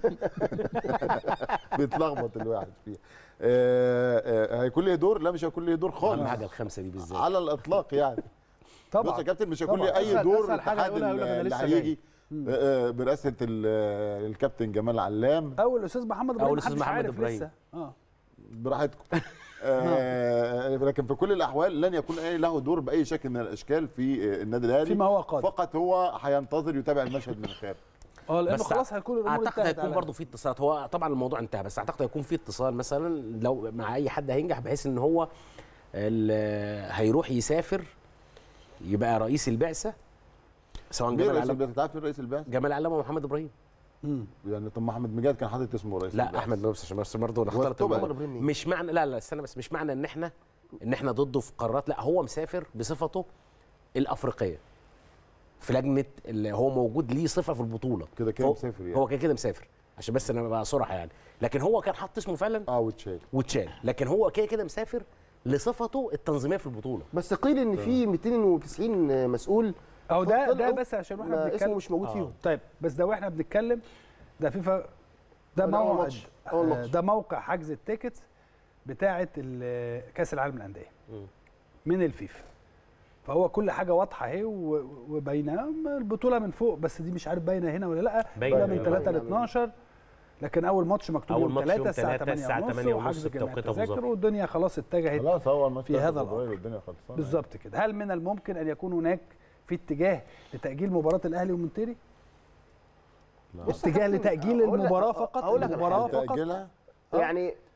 بيتلخبط الواحد فيها آه آه هيكون ليه دور لا مش هيكون ليه دور اهم خالص حاجه الخمسه دي بالذات على الاطلاق يعني طبعا بص يا كابتن مش هيكون طبعاً. ليه اي أسهل- دور أسهل حاجة الاتحاد يقولها يقول لك أنا اللي لسه هيجي آه، آه، برئاسه ال- الكابتن جمال علام او الاستاذ محمد ابراهيم أو الأستاذ محدش محمد عارف إبراهيم. لسه اه براحتكم آه لكن في كل الاحوال لن يكون اي له دور باي شكل من الاشكال في آه، النادي الاهلي فيما هو قادم. فقط هو هينتظر يتابع المشهد من الخارج اه لانه بس خلاص هيكون الامور اعتقد انتهت هيكون على- برضه في اتصالات هو طبعا الموضوع انتهى بس اعتقد هيكون في اتصال مثلا لو مع اي حد هينجح بحيث ان هو ال- هيروح يسافر يبقى رئيس البعثه سواء مين جمال رئيس علام البعثه؟ انت عارف مين رئيس البعثه؟ جمال علام ومحمد ابراهيم مم. يعني طب ما احمد مجاد كان حاطط اسمه رئيس لا البعثة. احمد بس عشان بس برضه نختلط والطبع. الموضوع. إبراهيم مين؟ مش معنى لا لا استنى بس مش معنى ان احنا ان احنا ضده في قارات لا هو مسافر بصفته الافريقيه في لجنه اللي هو موجود ليه صفه في البطوله كده كده فهو- مسافر يعني. هو كده كده مسافر عشان بس انا بقى صراحه يعني لكن هو كان حاطط اسمه فعلا اه وتشال واتشال لكن هو كده كده مسافر لصفته التنظيميه في البطوله بس قيل ان في 290 مسؤول اهو ده ده طلعوا بس عشان واحنا ما اسمه بنتكلم مش موجود آه. فيهم طيب بس ده واحنا بنتكلم ده فيفا ده ده أول موعد ماتش. أول آه، ماتش. ده موقع حجز التيكتس بتاعه ال- كاس العالم للانديه مم. من الفيفا فهو كل حاجه واضحه اهي و- وباينه البطوله من فوق بس دي مش عارف باينه هنا ولا لا باينة، باينه من باينة. 3 ل 12 لكن اول ماتش مكتوب أول يوم ماتش 3 يوم الساعه 3 الساعة 8 8 ونص ونص وحجز جميع بتوقيت أبو التذاكر ظبي. والدنيا خلاص اتجهت خلاص هو الماتش في بتاع هذا فبراير الأمر. والدنيا خلصانه بالظبط كده هل من الممكن ان يكون هناك في اتجاه لتاجيل مباراه الاهلي ومونتيري لا. بص يا اتجاه كابتن، لتاجيل أقول لك- المباراه فقط أقول لك على المباراه حاجة. فقط تأجلها يعني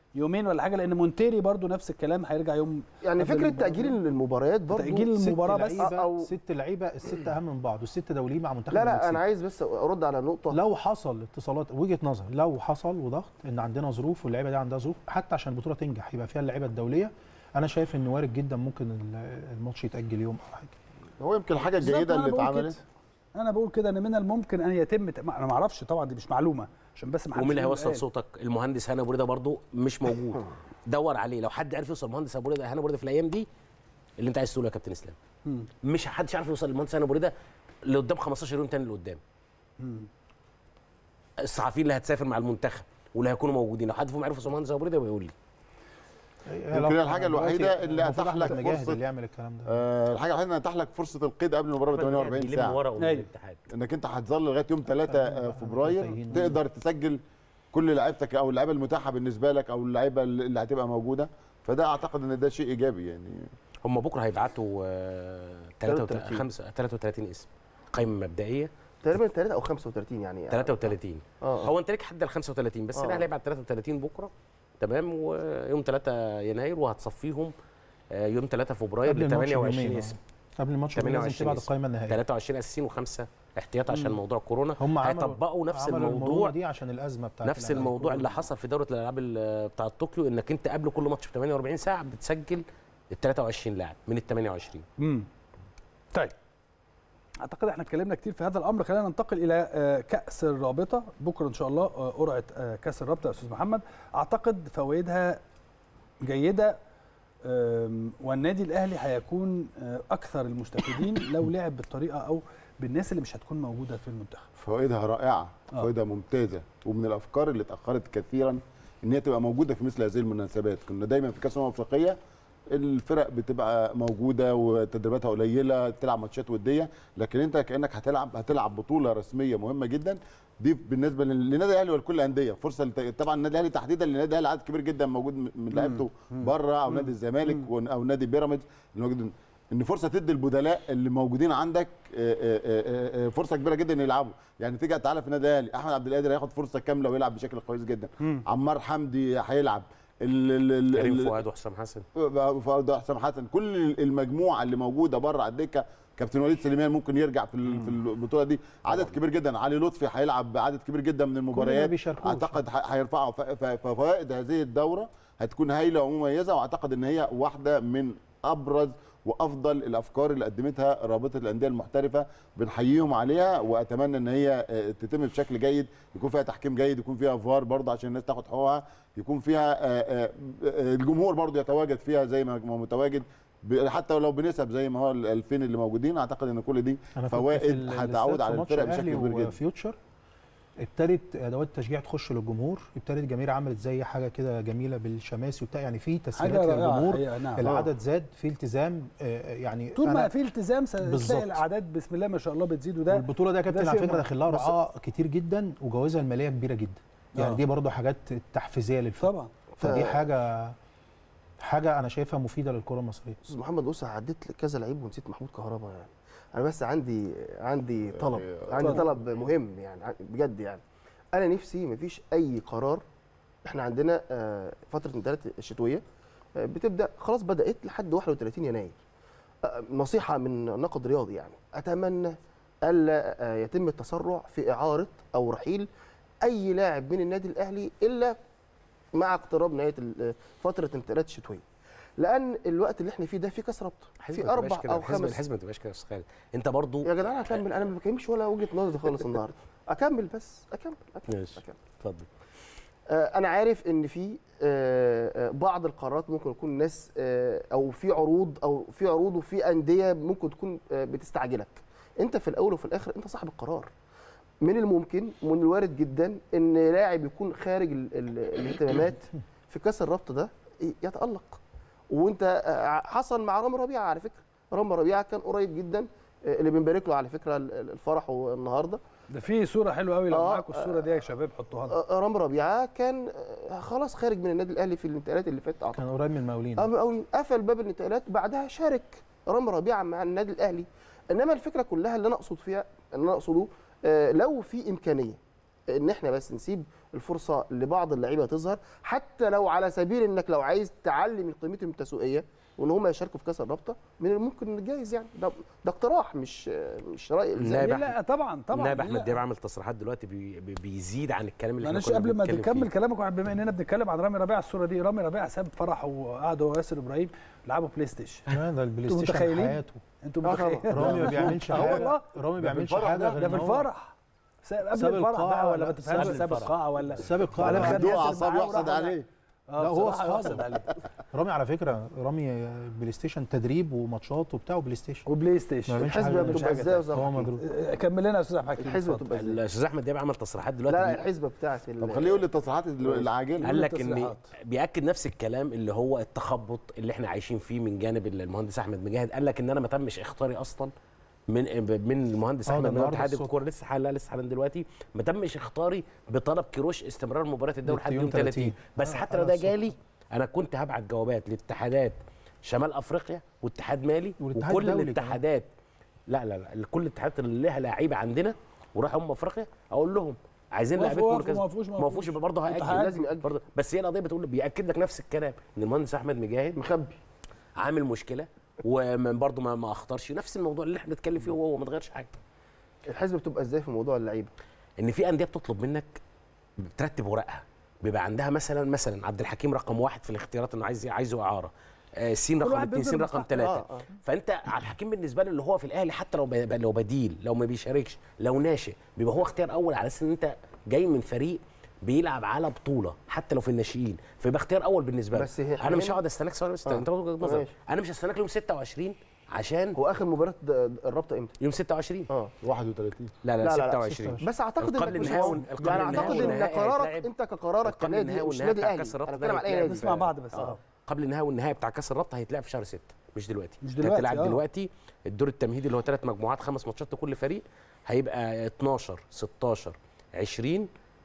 يومين ولا حاجه لان مونتيري برضو نفس الكلام هيرجع يوم يعني قبل فكره المباراة. تاجيل المباريات برضو تأجيل ست المباراة بس لعيبة أو- ست لعيبه الست اهم من بعض والست دوليين مع منتخب لا لا المكسيك. انا عايز بس ارد على نقطه لو حصل اتصالات وجهه نظر لو حصل وضغط ان عندنا ظروف واللعيبه دي عندها ظروف حتى عشان البطوله تنجح يبقى فيها اللعيبه الدوليه انا شايف ان وارد جدا ممكن ال- الماتش يتاجل يوم او حاجه هو يمكن الحاجه بالظبط، الجيده أنا اللي بقول اتعملت كده. انا بقول كده ان من الممكن ان يتم ت- ما- انا ما اعرفش طبعا دي مش معلومه عشان بس ما حدش ومين اللي يقول هيوصل قال. صوتك المهندس هاني ابو رضا برضه مش موجود دور عليه لو حد عرف يوصل المهندس ابو رضا هاني ابو رضا في الايام دي اللي انت عايز تقوله يا كابتن اسلام مم. مش حدش عارف يوصل للمهندس هاني ابو رضا لقدام 15 يوم تاني لقدام الصحفيين اللي هتسافر مع المنتخب واللي هيكونوا موجودين لو حد فيهم عرف يوصل المهندس ابو رضا يبقى يقول لي يمكن هي الحاجة الوحيدة اللي المفروض أتاح لك أحمد مجاهد فرصة- اللي يعمل الكلام ده آه الحاجه الوحيده ان اتاح لك فرصه القيد قبل المباراه ب 48 بيلم ساعه ورقه من أيوة. الاتحاد انك انت هتظل لغايه يوم 3 فبراير تايهين. تقدر تسجل كل لعيبتك او اللعيبه المتاحه بالنسبه لك او اللعيبه اللي هتبقى موجوده فده اعتقد ان ده شيء ايجابي يعني هم بكره هيبعتوا آه، 33 5 33 اسم قائمه مبدئيه تقريبا 3 او 35 يعني 33 اه هو انت ليك حد ال 35 بس آه. الاهلي هيبعت 33 بكره تمام ويوم 3 يناير وهتصفيهم آه، يوم 3 فبراير قبل ل الماتش 28 بيومين، اسم قبل الماتش لازم 28 تبعت اسم. القائمه النهائيه 23 اساسيين وخمسه احتياط عشان موضوع كورونا هم عملوا- هيطبقوا نفس عملوا المرونة الموضوع دي عشان الازمه بتاعت نفس الأهلي. الموضوع اللي حصل في دوره الالعاب ال- بتاعه طوكيو انك انت قبل كل ماتش ب 48 ساعه بتسجل ال 23 لاعب من ال 28 امم طيب اعتقد احنا اتكلمنا كتير في هذا الامر خلينا ننتقل الى آه، كاس الرابطه بكره ان شاء الله آه، قرعه آه، كاس الرابطه يا استاذ محمد اعتقد فوائدها جيده آم، والنادي الاهلي هيكون آه، اكثر المستفيدين لو لعب بالطريقه او بالناس اللي مش هتكون موجوده في المنتخب فوائدها رائعه آه. فوائدها ممتازه ومن الافكار اللي اتاخرت كثيرا ان هي تبقى موجوده في مثل هذه المناسبات كنا دايما في كاس الامم الافريقيه الفرق بتبقى موجوده وتدريباتها قليله تلعب ماتشات وديه لكن انت كانك هتلعب هتلعب بطوله رسميه مهمه جدا دي بالنسبه لل- للنادي الاهلي ولكل الانديه فرصه لت- طبعا النادي الاهلي تحديدا لان النادي الاهلي عدد كبير جدا موجود من- من لعيبته بره او نادي الزمالك ون- او نادي بيراميدز اللي موجود ان فرصه تدي البدلاء اللي موجودين عندك آه، آه، آه، آه، فرصه كبيره جدا ان يلعبوا يعني تيجي تعالى في النادي الاهلي احمد عبد القادر هياخد فرصه كامله ويلعب بشكل كويس جدا عمار حمدي هيلعب ال- ال- ال- كريم ال- فؤاد وحسام حسن فؤاد حسام حسن كل المجموعه اللي موجوده بره على الدكه كابتن وليد سليمان ممكن يرجع في ال- في البطوله دي عدد كبير جدا علي لطفي هيلعب عدد كبير جدا من المباريات بيشاركوش. اعتقد ه- هيرفعوا ف- ف- ففوائد هذه الدوره هتكون هايله ومميزه واعتقد ان هي واحده من ابرز وافضل الافكار اللي قدمتها رابطه الانديه المحترفه بنحييهم عليها واتمنى ان هي آه، تتم بشكل جيد يكون فيها تحكيم جيد يكون فيها فار برضه عشان الناس تاخد حقوقها يكون فيها آه، آه، آه، الجمهور برضه يتواجد فيها زي ما ما متواجد ب- حتى لو بنسب زي ما هو ال 2000 اللي موجودين اعتقد ان كل دي أنا كنت في فوائد ال- هتعود الاستاد على في ماتش الفرق بشكل الأهلي كبير جدا وفيوتشر ابتدت ادوات التشجيع تخش للجمهور ابتدت الجماهير عملت زي حاجه كده جميله بالشماسي وبتاع يعني في تسهيلات حاجه رائعه للجمهور الحقيقة، نعم العدد زاد في التزام آه، يعني طول ما أنا- في التزام ستلاقي بالظبط. الاعداد بسم الله ما شاء الله بتزيد وده والبطوله دي يا كابتن ده على شيء فكره مهم. داخل لها بس- رعاه كتير جدا وجوائزها الماليه كبيره جدا يعني آه. دي برضو حاجات تحفيزيه للفرق طبعا فدي ف- حاجه حاجه انا شايفها مفيده للكره المصريه استاذ محمد بص عديت كذا لعيب ونسيت محمود كهربا يعني انا بس عندي عندي طلب عندي طلب مهم يعني ع- بجد يعني انا نفسي مفيش اي قرار احنا عندنا آه، فتره الانتقالات الشتويه آه، بتبدا خلاص بدات لحد 31 يناير آه، نصيحه من ناقد رياضي يعني اتمنى الا آه، يتم التسرع في اعاره او رحيل اي لاعب من النادي الاهلي الا مع اقتراب نهايه ال- فتره الانتقالات الشتويه لان الوقت اللي احنا فيه ده في كاس رابطه الحزب في ما تبقاش اربع كده، او الحزب خمس الحزب ما تبقاش كده يا استاذ خالد انت برضو يا جدعان هكمل انا ما بكلمش ولا وجهه نظري خالص النهارده اكمل بس اكمل اكمل, ماشي. أكمل. اتفضل آه انا عارف ان في آه آه، بعض القرارات ممكن يكون ناس آه او في عروض او في عروض وفي انديه ممكن تكون آه بتستعجلك انت في الاول وفي الاخر انت صاحب القرار من الممكن ومن الوارد جدا ان لاعب يكون خارج ال ال الاهتمامات في كاس الرابطه ده يتالق وانت آه، حصل مع رامي ربيعه على فكره رامي ربيعه كان قريب جدا آه، اللي بنبارك له على فكره ال- ال- الفرح النهارده ده في صوره حلوه قوي لو آه، معاكم الصوره دي يا شباب حطوها لنا آه، رامي ربيعه كان آه، خلاص خارج من النادي الاهلي في الانتقالات اللي فاتت اعتقد كان قريب من المقاولين اه مقاولين قفل باب الانتقالات بعدها شارك رامي ربيعه مع النادي الاهلي انما الفكره كلها اللي انا اقصد فيها اللي انا اقصده آه، لو في امكانيه ان احنا بس نسيب الفرصه لبعض اللعيبه تظهر حتى لو على سبيل انك لو عايز تعلي من قيمتهم التسويقيه وان هم يشاركوا في كاس الرابطه من الممكن جايز يعني ده, ده اقتراح مش مش راي نائب الزامي ليه أحمد. لا طبعا طبعا النائب ليه احمد لا؟ دياب عامل تصريحات دلوقتي بي بي بيزيد عن الكلام اللي احنا معلش كنا قبل ما بنتكلم تكمل فيه. كلامك واحد بما اننا بنتكلم عن رامي ربيعه الصوره دي رامي ربيعه ساب فرح وقعد هو وياسر ابراهيم لعبوا بلاي ستيشن لا ده البلاي انتوا ستيشن متخيلين؟ حياته انتوا آه طبعا. متخيلين رامي ما بيعملش اه حاجه والله رامي ما بيعملش الفرح حاجه ده- غير ده إن في هو الفرح ساب قبل ساب الفرح القاعة، بقى ولا لا، ما تفهمش ساب ساب الفرح. القاعه ولا ساب القاعة. ولا لا، خد عنده ياسر اعصاب معاه يحصد وراح عليه اه لا، هو بصراحة قاصد. يحسد عليه رامي على فكره رامي بلاي ستيشن تدريب وماتشات وبتاع وبلاي ستيشن وبلاي ما ستيشن بيعملش الحسبه حاجة- بتبقى حاجة ازاي يا هو أستاذ مجروح آه، كمل لنا يا استاذ عبد الحكيم الحسبه اتفضل. بتبقى ازاي الاستاذ احمد دياب عمل تصريحات لا دلوقتي لا بي- الحسبه بتاعت ال- طب خليه يقول لي التصريحات العاجله قال لك ان التصريحات. بياكد نفس الكلام اللي هو التخبط اللي احنا عايشين فيه من جانب المهندس احمد مجاهد قال لك ان انا ما تمش اختياري اصلا من من المهندس اه، ده احمد من النهارده اتحاد الصبح. الكوره لسه حالا لسه حالا دلوقتي ما تمش اختياري بطلب كيروش استمرار مباراه الدوري لحد يوم يوم 30 30. بس اه، حتى على لو ده الصبح. جالي انا كنت هبعت جوابات لاتحادات شمال افريقيا واتحاد مالي والاتحاد وكل الدولي الاتحادات لا لا لا كل الاتحادات اللي لها لعيبه عندنا وراحوا ام افريقيا اقول لهم عايزين وافقوا- لعيبه وافقوا- ما وافقوش- ما ما وافقوش يبقى برضه اتحاد هيأجل لازم يأجل. برضه بس هي القضيه بتقول بياكد لك نفس الكلام ان المهندس احمد مجاهد مخبي عامل مشكله وبرضه ما, ما اختارش نفس الموضوع اللي احنا بنتكلم فيه وهو ما اتغيرش حاجه الحسبه بتبقى ازاي في موضوع اللعيبه ان في انديه بتطلب منك بترتب ورقها بيبقى عندها مثلا مثلا عبد الحكيم رقم واحد في الاختيارات انه عايز عايزه اعاره آه، سين كل رقم واحد اثنين بيبذل سين رقم مصلحته. ثلاثه آه، آه. فانت عبد الحكيم بالنسبه له اللي هو في الاهلي حتى لو ب- لو بديل لو ما بيشاركش لو ناشئ بيبقى هو اختيار اول على اساس ان انت جاي من فريق بيلعب على بطوله حتى لو في الناشئين فيبقى اختيار اول بالنسبه له بس هي- انا مش هنا- هقعد استناك ثواني بس آه. انت وجهه نظر ماشي. انا مش هستناك يوم 26 عشان هو اخر مباراه د- الرابطه امتى؟ يوم 26 اه 31 لا لا, لا، لا، لا، 26 بس اعتقد القرن انك مش النهائي هو- وال- القرن يعني النهائي اعتقد ان والنهائي قرارك هيتلعب. انت كقرارك القرن كنادي النهائي مش والنهائي نادي بتاع اهلي كأس الرابطة انا ده بتكلم على اي هيتلعب نادي نسمع بعض بس اه قبل النهائي والنهائي بتاع كاس الرابطه هيتلعب في شهر 6 مش دلوقتي مش انت دلوقتي، هتلعب آه. دلوقتي الدور التمهيدي اللي هو ثلاث مجموعات خمس ماتشات لكل فريق هيبقى 12 16 20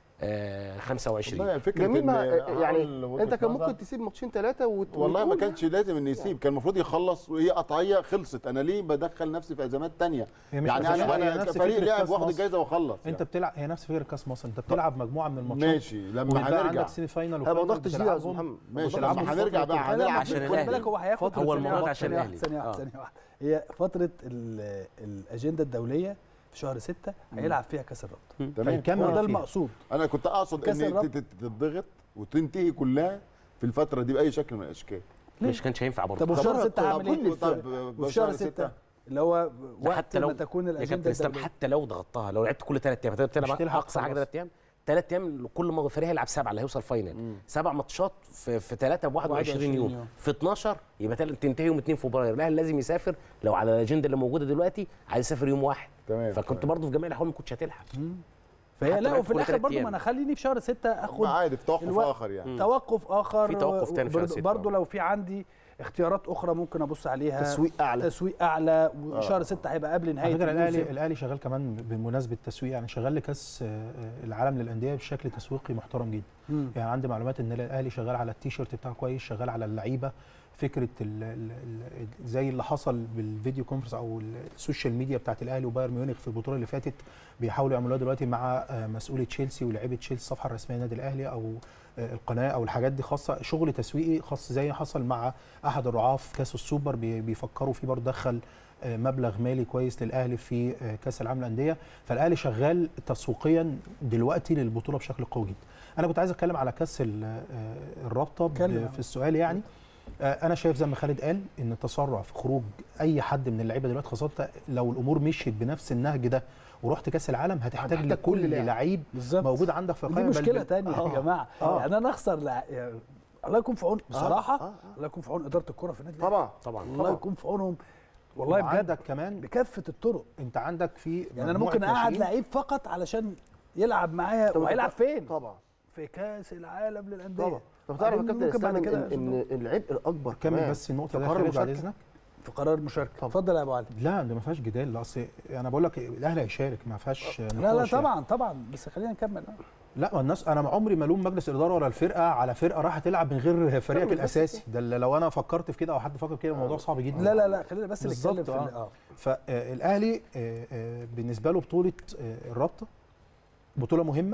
آه 25 والله فكره جميل ما إن يعني أقول وجهة انت كان نظر. ممكن تسيب ماتشين ثلاثه وت... والله ما وتقول كانش لازم انه يسيب كان المفروض يخلص وهي قطعيه خلصت انا ليه بدخل نفسي في ازمات تانية هي مش يعني نفس- انا هي انا نفس فريق فكرة لعب كأس واخد مصر. الجايزه واخلص انت بتلعب هي نفس فكره كاس مصر انت بتلعب مجموعه من الماتشات ماشي لما وبيبقى هنرجع عندك سيمي فاينال هيبقى وفاينل ضغط شديد يا استاذ بتلعبهم. محمد ماشي بتلعبوا لما فترة هنرجع بقى الانتقال. هنلعب عشان خد الأهلي. بالك هو هياخد هو ثانية الموضوع واحدة، عشان ثانية الأهلي. واحدة، ثانية آه. واحدة ثانية واحدة هي فترة ال- الأجندة الدولية في شهر 6 هيلعب فيها كأس الرابطة تمام هيكمل هو ده فيها. المقصود انا كنت اقصد كأس ان الرابطة. تت- تتضغط وتنتهي كلها في الفتره دي باي شكل من الاشكال ليه؟ مش كانش هينفع برضه طب وفي طب شهر طب 6 هعمل كل ايه؟ طب وفي شهر 6 اللي هو ده وقت حتى لو ما تكون يا الأجندة كابتن اسلام الدولية حتى لو ضغطتها لو لعبت كل ثلاث ايام هتبقى مش بتلعب تلحق اقصى حاجه خلاص. ثلاث ايام ثلاث ايام كل ما فريق هيلعب سبعه اللي هيوصل فاينل سبع ماتشات في في ثلاثه ب 21 21 يوم يوم. في 12 يبقى تل- تنتهي يوم 2 فبراير الاهلي لازم يسافر لو على الاجنده اللي موجوده دلوقتي عايز يسافر يوم واحد تمام فكنت تمام. برضه في جميع الاحوال ما كنتش هتلحق فهي حتى لا لو وفي كل الاخر تلات برضه أيام. ما انا خليني في شهر 6 اخد عادي في توقف الوقت. اخر يعني توقف اخر في توقف تاني في شهر ستة. برضه لو في عندي اختيارات اخرى ممكن ابص عليها تسويق اعلى تسويق اعلى وشهر 6 هيبقى قبل على نهايه فكره الاهلي الموسم. الاهلي شغال كمان بمناسبه التسويق يعني شغال لكاس آه، آه، العالم للانديه بشكل تسويقي محترم جدا مم. يعني عندي معلومات ان الاهلي شغال على التيشيرت بتاعه كويس شغال على اللعيبه فكره ال ال ال زي اللي حصل بالفيديو كونفرنس او السوشيال ميديا بتاعت الاهلي وبايرن ميونخ في البطوله اللي فاتت بيحاولوا يعملوها دلوقتي مع آه، مسؤولي تشيلسي ولاعيبه تشيلسي الصفحه الرسميه للنادي الاهلي او آه، القناه او الحاجات دي خاصه شغل تسويقي خاص زي ما حصل مع احد الرعاه في كاس السوبر بي- بيفكروا فيه برضه دخل آه، مبلغ مالي كويس للاهلي في آه، كاس العالم للانديه فالاهلي شغال تسويقيا دلوقتي للبطوله بشكل قوي جدا انا كنت عايز اتكلم على كاس ال- آه، الرابطه ب- اتكلم. في السؤال يعني آه، انا شايف زي ما خالد قال ان التسرع في خروج اي حد من اللعيبه دلوقتي خاصه لو الامور مشيت بنفس النهج ده ورحت كاس العالم هتحتاج هتحتاج لكل كل لاعب. لعيب بالظبط موجود عندك في دي القائمه بل مشكله بال- تانية آه. يا جماعه آه. يعني انا اخسر لع... يعني الله يكون في عون بصراحه آه، آه. الله يكون في عون اداره الكره في النادي الأهلي. طبعا طبعا الله يكون في عونهم والله بجد وعندك كمان بكافه الطرق انت عندك في يعني انا مجموعة ممكن اقعد ناشئين. لعيب فقط علشان يلعب معايا طب وهيلعب طب- فين؟ طبعا في كاس العالم للانديه طبعا طب تعرف يا بعدين كابتن ممكن بعد اسلام كده ان إن العبء الاكبر كمل كمان بس النقطه في دي قرار خالد بعد المشاركة. اذنك في قرار المشاركه طبعا. اتفضل يا ابو علي لا ده ما فيهاش جدال لا اصل انا بقول لك الاهلي هيشارك ما فيهاش لا لا نقاش يعني. طبعا طبعا بس خلينا نكمل آه. لا ما الناس انا عمري ما الوم مجلس الاداره ولا الفرقه على فرقه راح تلعب من غير فريقك بس الاساسي ده اللي لو انا فكرت في كده او حد فكر كده الموضوع صعب جدا لا لا لا خلينا بس بالظبط، نتكلم في آه. ال- اه فالاهلي بالنسبه له بطوله آه، الرابطه بطوله مهمه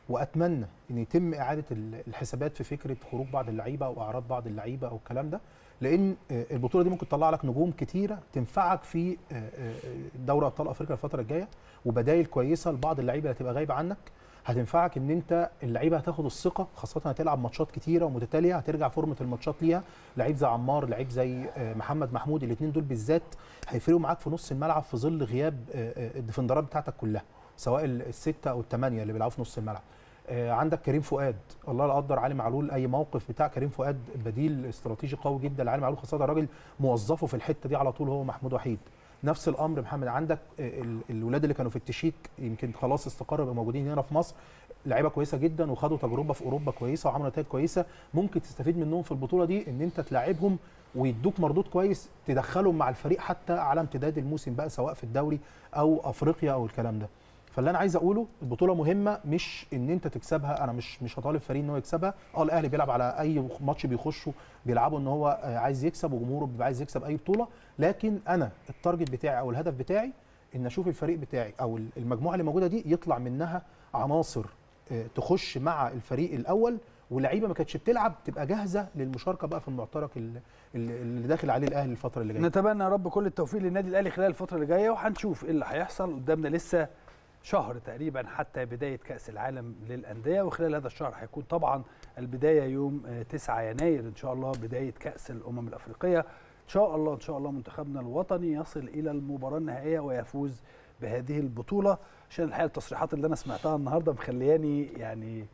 واتمنى ان يتم اعاده ال- الحسابات في فكره خروج بعض اللعيبه او اعراض بعض اللعيبه او الكلام ده لان آه، البطوله دي ممكن تطلع لك نجوم كتيره تنفعك في آه، آه، دوري ابطال افريقيا الفتره الجايه وبدايل كويسه لبعض اللعيبه اللي هتبقى غايبه عنك هتنفعك ان انت اللعيبه هتاخد الثقه خاصه هتلعب ماتشات كتيره ومتتاليه هترجع فورمه الماتشات ليها لعيب زي عمار لعيب زي آه، محمد محمود الاثنين دول بالذات هيفرقوا معاك في نص الملعب في ظل غياب آه، آه، الديفندرات بتاعتك كلها سواء ال- السته او الثمانيه اللي بيلعبوا في نص الملعب آه، عندك كريم فؤاد الله لا قدر علي معلول اي موقف بتاع كريم فؤاد بديل استراتيجي قوي جدا لعلي معلول خاصه الراجل موظفه في الحته دي على طول هو محمود وحيد نفس الامر محمد عندك آه، ال- الولاد اللي كانوا في التشيك يمكن خلاص استقروا يبقوا موجودين هنا في مصر لعيبه كويسه جدا وخدوا تجربه في اوروبا كويسه وعملوا نتائج كويسه ممكن تستفيد منهم في البطوله دي ان انت تلاعبهم ويدوك مردود كويس تدخلهم مع الفريق حتى على امتداد الموسم بقى سواء في الدوري او افريقيا او الكلام ده فاللي انا عايز اقوله البطوله مهمه مش ان انت تكسبها انا مش مش هطالب فريق ان هو يكسبها اه الاهلي بيلعب على اي ماتش بيخشه بيلعبوا ان هو آه، عايز يكسب وجمهوره بيبقى عايز يكسب اي بطوله لكن انا التارجت بتاعي او الهدف بتاعي ان اشوف الفريق بتاعي او المجموعه اللي موجوده دي يطلع منها عناصر آه، تخش مع الفريق الاول ولعيبه ما كانتش بتلعب تبقى جاهزه للمشاركه بقى في المعترك ال- ال- اللي داخل عليه الاهلي الفتره اللي جايه نتمنى يا رب كل التوفيق للنادي الاهلي خلال الفتره اللي جايه وهنشوف ايه اللي هيحصل قدامنا لسه شهر تقريبا حتى بدايه كاس العالم للانديه وخلال هذا الشهر هيكون طبعا البدايه يوم آه، 9 يناير ان شاء الله بدايه كاس الامم الافريقيه ان شاء الله ان شاء الله منتخبنا الوطني يصل الى المباراه النهائيه ويفوز بهذه البطوله عشان الحقيقه التصريحات اللي انا سمعتها النهارده مخلياني يعني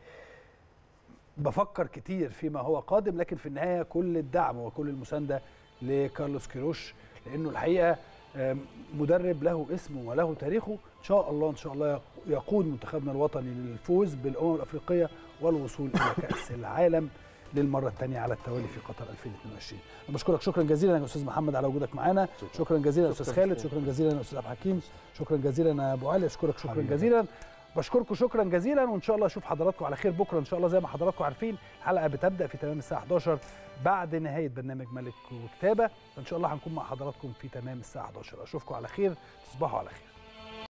بفكر كتير فيما هو قادم لكن في النهايه كل الدعم وكل المسانده لكارلوس كيروش لانه الحقيقه آم، مدرب له اسمه وله تاريخه ان شاء الله ان شاء الله يقود منتخبنا الوطني للفوز بالامم الافريقيه والوصول الى كاس العالم للمره الثانيه على التوالي في قطر 2022 انا بشكرك شكرا جزيلا يا استاذ محمد على وجودك معانا شكرا جزيلا يا استاذ خالد شكرا جزيلا يا استاذ عبد الحكيم شكرا جزيلا يا ابو علي اشكرك شكرا حبيبي. جزيلا بشكركم شكرا جزيلا وان شاء الله اشوف حضراتكم على خير بكره ان شاء الله زي ما حضراتكم عارفين الحلقه بتبدا في تمام الساعه 11 بعد نهايه برنامج ملك وكتابه فان شاء الله هنكون مع حضراتكم في تمام الساعه 11 اشوفكم على خير تصبحوا على خير